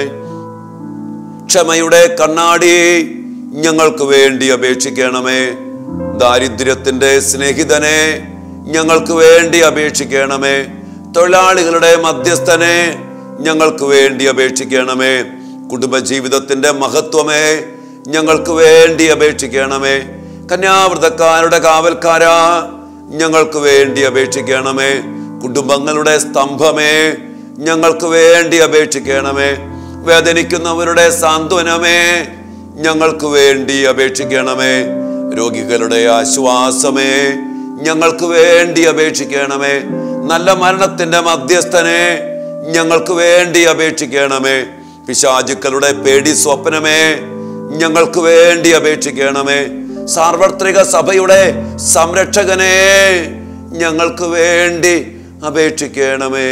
A: ക്ഷമയുടെ കണ്ണാടി ഞങ്ങൾക്ക് വേണ്ടി അപേക്ഷിക്കണമേ ദാരിദ്ര്യത്തിന്റെ സ്നേഹിതനെ ഞങ്ങൾക്ക് വേണ്ടി അപേക്ഷിക്കണമേ തൊഴിലാളികളുടെ മധ്യസ്ഥനെ ഞങ്ങൾക്ക് വേണ്ടി അപേക്ഷിക്കണമേ കുടുംബജീവിതത്തിന്റെ മഹത്വമേ ഞങ്ങൾക്ക് വേണ്ടി അപേക്ഷിക്കണമേ കന്യാവൃതക്കാരുടെ കാവൽക്കാരാ ഞങ്ങൾക്ക് വേണ്ടി അപേക്ഷിക്കണമേ കുടുംബങ്ങളുടെ സ്തംഭമേ ഞങ്ങൾക്ക് വേണ്ടി അപേക്ഷിക്കണമേ വേദനിക്കുന്നവരുടെ സാന്ത്വനമേ ഞങ്ങൾക്ക് വേണ്ടി അപേക്ഷിക്കണമേ രോഗികളുടെ ആശ്വാസമേ ഞങ്ങൾക്ക് വേണ്ടി അപേക്ഷിക്കണമേ നല്ല മരണത്തിന്റെ മധ്യസ്ഥനെ ഞങ്ങൾക്ക് വേണ്ടി അപേക്ഷിക്കണമേ പിശാചുക്കളുടെ പേടി സ്വപ്നമേ ഞങ്ങൾക്ക് വേണ്ടി അപേക്ഷിക്കണമേ സാർവത്രിക സഭയുടെ സംരക്ഷകനെ ഞങ്ങൾക്ക് വേണ്ടി അപേക്ഷിക്കണമേ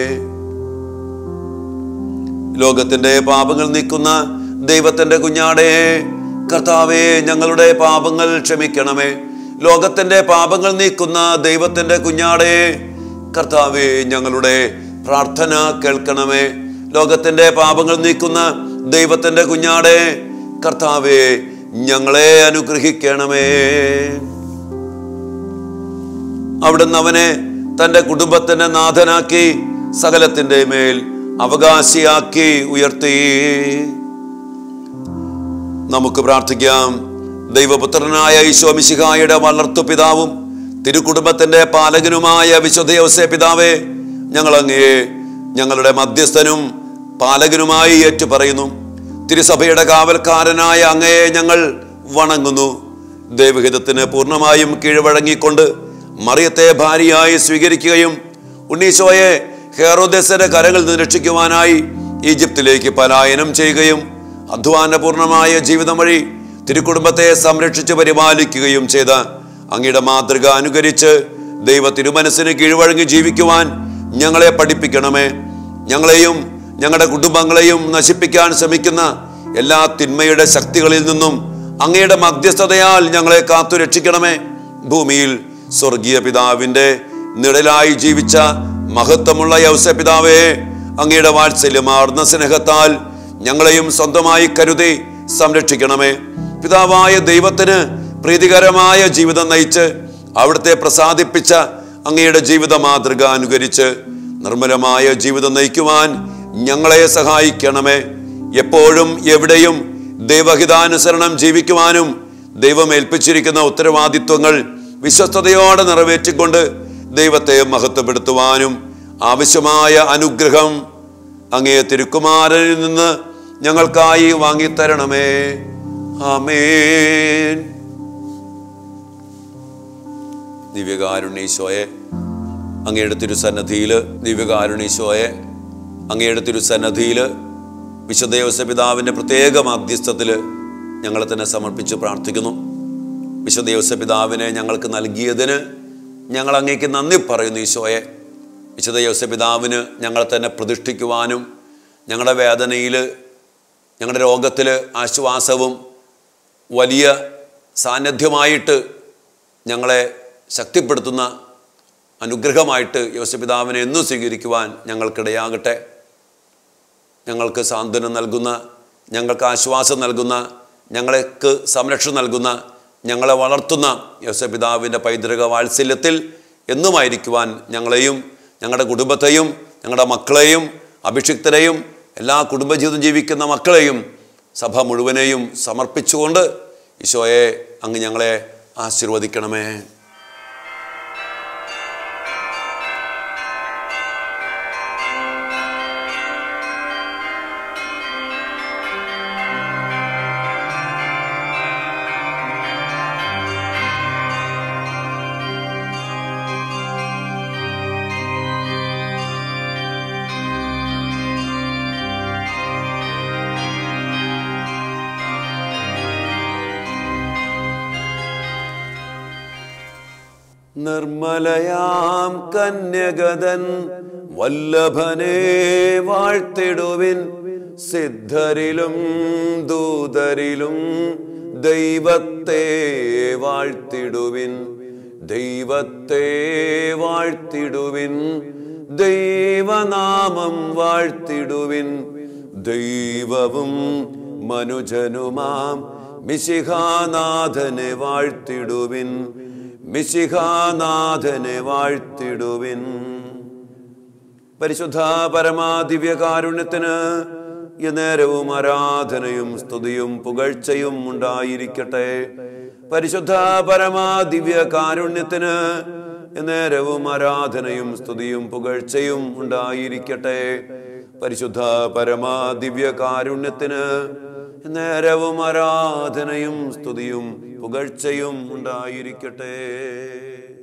A: ലോകത്തിന്റെ പാപങ്ങൾ നീക്കുന്ന ദൈവത്തിന്റെ കുഞ്ഞാടേ കർത്താവേ ഞങ്ങളുടെ പാപങ്ങൾ ക്ഷമിക്കണമേ ലോകത്തിന്റെ പാപങ്ങൾ നീക്കുന്ന ദൈവത്തിന്റെ കുഞ്ഞാടേ കർത്താവേ ഞങ്ങളുടെ പ്രാർത്ഥന കേൾക്കണമേ ലോകത്തിന്റെ പാപങ്ങൾ നീക്കുന്ന ദൈവത്തിന്റെ കുഞ്ഞാടേ കർത്താവേ ഞങ്ങളെ അനുഗ്രഹിക്കണമേ അവിടുന്ന് അവനെ തന്റെ കുടുംബത്തിന്റെ നാഥനാക്കി സകലത്തിന്റെ മേൽ അവകാശിയാക്കി ഉയർത്തി നമുക്ക് പ്രാർത്ഥിക്കാം ദൈവപുത്രനായ ഈശോമിശിഹായുടെ വളർത്തു പിതാവും തിരുക്കുടുംബത്തിന്റെ പാലകനുമായ വിശുദ്ധ യോസേ പിതാവേ ഞങ്ങൾ അങ്ങയെ ഞങ്ങളുടെ മധ്യസ്ഥനും പാലകനുമായി ഏറ്റുപറയുന്നു തിരുസഭയുടെ കാവൽക്കാരനായ അങ്ങയെ ഞങ്ങൾ വണങ്ങുന്നു ദൈവഹിതത്തിന് പൂർണ്ണമായും കീഴ്വഴങ്ങിക്കൊണ്ട് മറിയത്തെ ഭാര്യയായി സ്വീകരിക്കുകയും ഉണ്ണീശോയെ ഹെറോദസിന്റെ കരങ്ങളിൽ നിന്ന് രക്ഷിക്കുവാനായി ഈജിപ്തിലേക്ക് പലായനം ചെയ്യുകയും അധ്വാനപൂർണമായ ജീവിതം വഴി തിരുക്കുടുംബത്തെ സംരക്ഷിച്ച് പരിപാലിക്കുകയും ചെയ്ത അങ്ങയുടെ മാതൃക അനുകരിച്ച് ദൈവ തിരുമനസ്സിന് കീഴ്വഴങ്ങി ജീവിക്കുവാൻ ഞങ്ങളെ പഠിപ്പിക്കണമേ ഞങ്ങളെയും ഞങ്ങളുടെ കുടുംബങ്ങളെയും നശിപ്പിക്കാൻ ശ്രമിക്കുന്ന എല്ലാ തിന്മയുടെ ശക്തികളിൽ നിന്നും അങ്ങയുടെ മധ്യസ്ഥതയാൽ ഞങ്ങളെ കാത്തു രക്ഷിക്കണമേ ഭൂമിയിൽ സ്വർഗീയ പിതാവിന്റെ നിഴലായി ജീവിച്ച മഹത്വമുള്ള യൗസ പിതാവേ അങ്ങയുടെ വാത്സല്യമാർന്ന സ്നേഹത്താൽ ഞങ്ങളെയും സ്വന്തമായി കരുതി സംരക്ഷിക്കണമേ പിതാവായ ദൈവത്തിന് പ്രീതികരമായ ജീവിതം നയിച്ച് അവിടുത്തെ പ്രസാദിപ്പിച്ച അങ്ങയുടെ ജീവിത മാതൃക അനുകരിച്ച് നിർമ്മലമായ ജീവിതം നയിക്കുവാൻ ഞങ്ങളെ സഹായിക്കണമേ എപ്പോഴും എവിടെയും ദൈവഹിതാനുസരണം ജീവിക്കുവാനും ദൈവം ഏൽപ്പിച്ചിരിക്കുന്ന ഉത്തരവാദിത്വങ്ങൾ വിശ്വസ്തയോടെ നിറവേറ്റിക്കൊണ്ട് ദൈവത്തെ മഹത്വപ്പെടുത്തുവാനും ആവശ്യമായ അനുഗ്രഹം അങ്ങേ തിരുക്കുമാരനിൽ നിന്ന് ഞങ്ങൾക്കായി വാങ്ങിത്തരണമേ ആമേൻ ദിവ്യകാരുണീശോയെ അങ്ങയുടെ തിരുസന്നധിയിൽ ദിവ്യകാരുണീശോയെ അങ്ങയുടെ തിരുസന്നധിയിൽ വിശുദ്ധ യോസപിതാവിൻ്റെ പ്രത്യേക മാധ്യസ്ഥത്തിൽ ഞങ്ങളെ തന്നെ സമർപ്പിച്ച് പ്രാർത്ഥിക്കുന്നു വിശുദ്ധ യോസപിതാവിനെ ഞങ്ങൾക്ക് നൽകിയതിന് ഞങ്ങൾ അങ്ങേക്ക് നന്ദി പറയുന്നു ഈശോയെ വിശുദ്ധ യോസപിതാവിന് ഞങ്ങളെ തന്നെ പ്രതിഷ്ഠിക്കുവാനും ഞങ്ങളുടെ വേദനയിൽ ഞങ്ങളുടെ രോഗത്തിൽ ആശ്വാസവും വലിയ സാന്നിധ്യമായിട്ട് ഞങ്ങളെ ശക്തിപ്പെടുത്തുന്ന അനുഗ്രഹമായിട്ട് യോസപിതാവിനെ എന്നും സ്വീകരിക്കുവാൻ ഞങ്ങൾക്കിടയാകട്ടെ ഞങ്ങൾക്ക് സാന്ത്വനം നൽകുന്ന ഞങ്ങൾക്ക് ആശ്വാസം നൽകുന്ന ഞങ്ങൾക്ക് സംരക്ഷണം നൽകുന്ന ഞങ്ങളെ വളർത്തുന്ന യോസപിതാവിൻ്റെ പൈതൃക വാത്സല്യത്തിൽ എന്നുമായിരിക്കുവാൻ ഞങ്ങളെയും ഞങ്ങളുടെ കുടുംബത്തെയും ഞങ്ങളുടെ മക്കളെയും അഭിഷിക്തരെയും എല്ലാ കുടുംബജീവിതം ജീവിക്കുന്ന മക്കളെയും സഭ മുഴുവനെയും സമർപ്പിച്ചുകൊണ്ട് ഈശോയെ അങ്ങ് ഞങ്ങളെ ആശീർവദിക്കണമേ നിർമ്മലയാം കന്യകതൻ വല്ലഭനെ വാഴ്ത്തിടുവിൻ സിദ്ധരിലും ദൂതരിലും ദൈവത്തെ വാഴ്ത്തിടുവിൻ ദൈവത്തെ വാഴ്ത്തിടുവിൻ ദൈവനാമം വാഴ്ത്തിടുവിൻ ദൈവവും മനുജനുമാം മിശിഹാനാഥനെ വാഴ്ത്തിടുവിൻ മിശിഹാനാഥനെ വാഴ്ത്തിടുവിൻ പരിശുദ്ധ പരമാദിവ്യ കാരുണ്യത്തിന് ഈ നേരവും ആരാധനയും സ്തുതിയും പുകഴ്ചയും ഉണ്ടായിരിക്കട്ടെ പരിശുദ്ധ പരമാദിവ്യ കാരുണ്യത്തിന് ഈ നേരവും ആരാധനയും സ്തുതിയും പുകഴ്ചയും ഉണ്ടായിരിക്കട്ടെ പരിശുദ്ധ പരമാദിവ്യ കാരുണ്യത്തിന് നേരവും ആരാധനയും സ്തുതിയും പുകഴ്ചയും ഉണ്ടായിരിക്കട്ടെ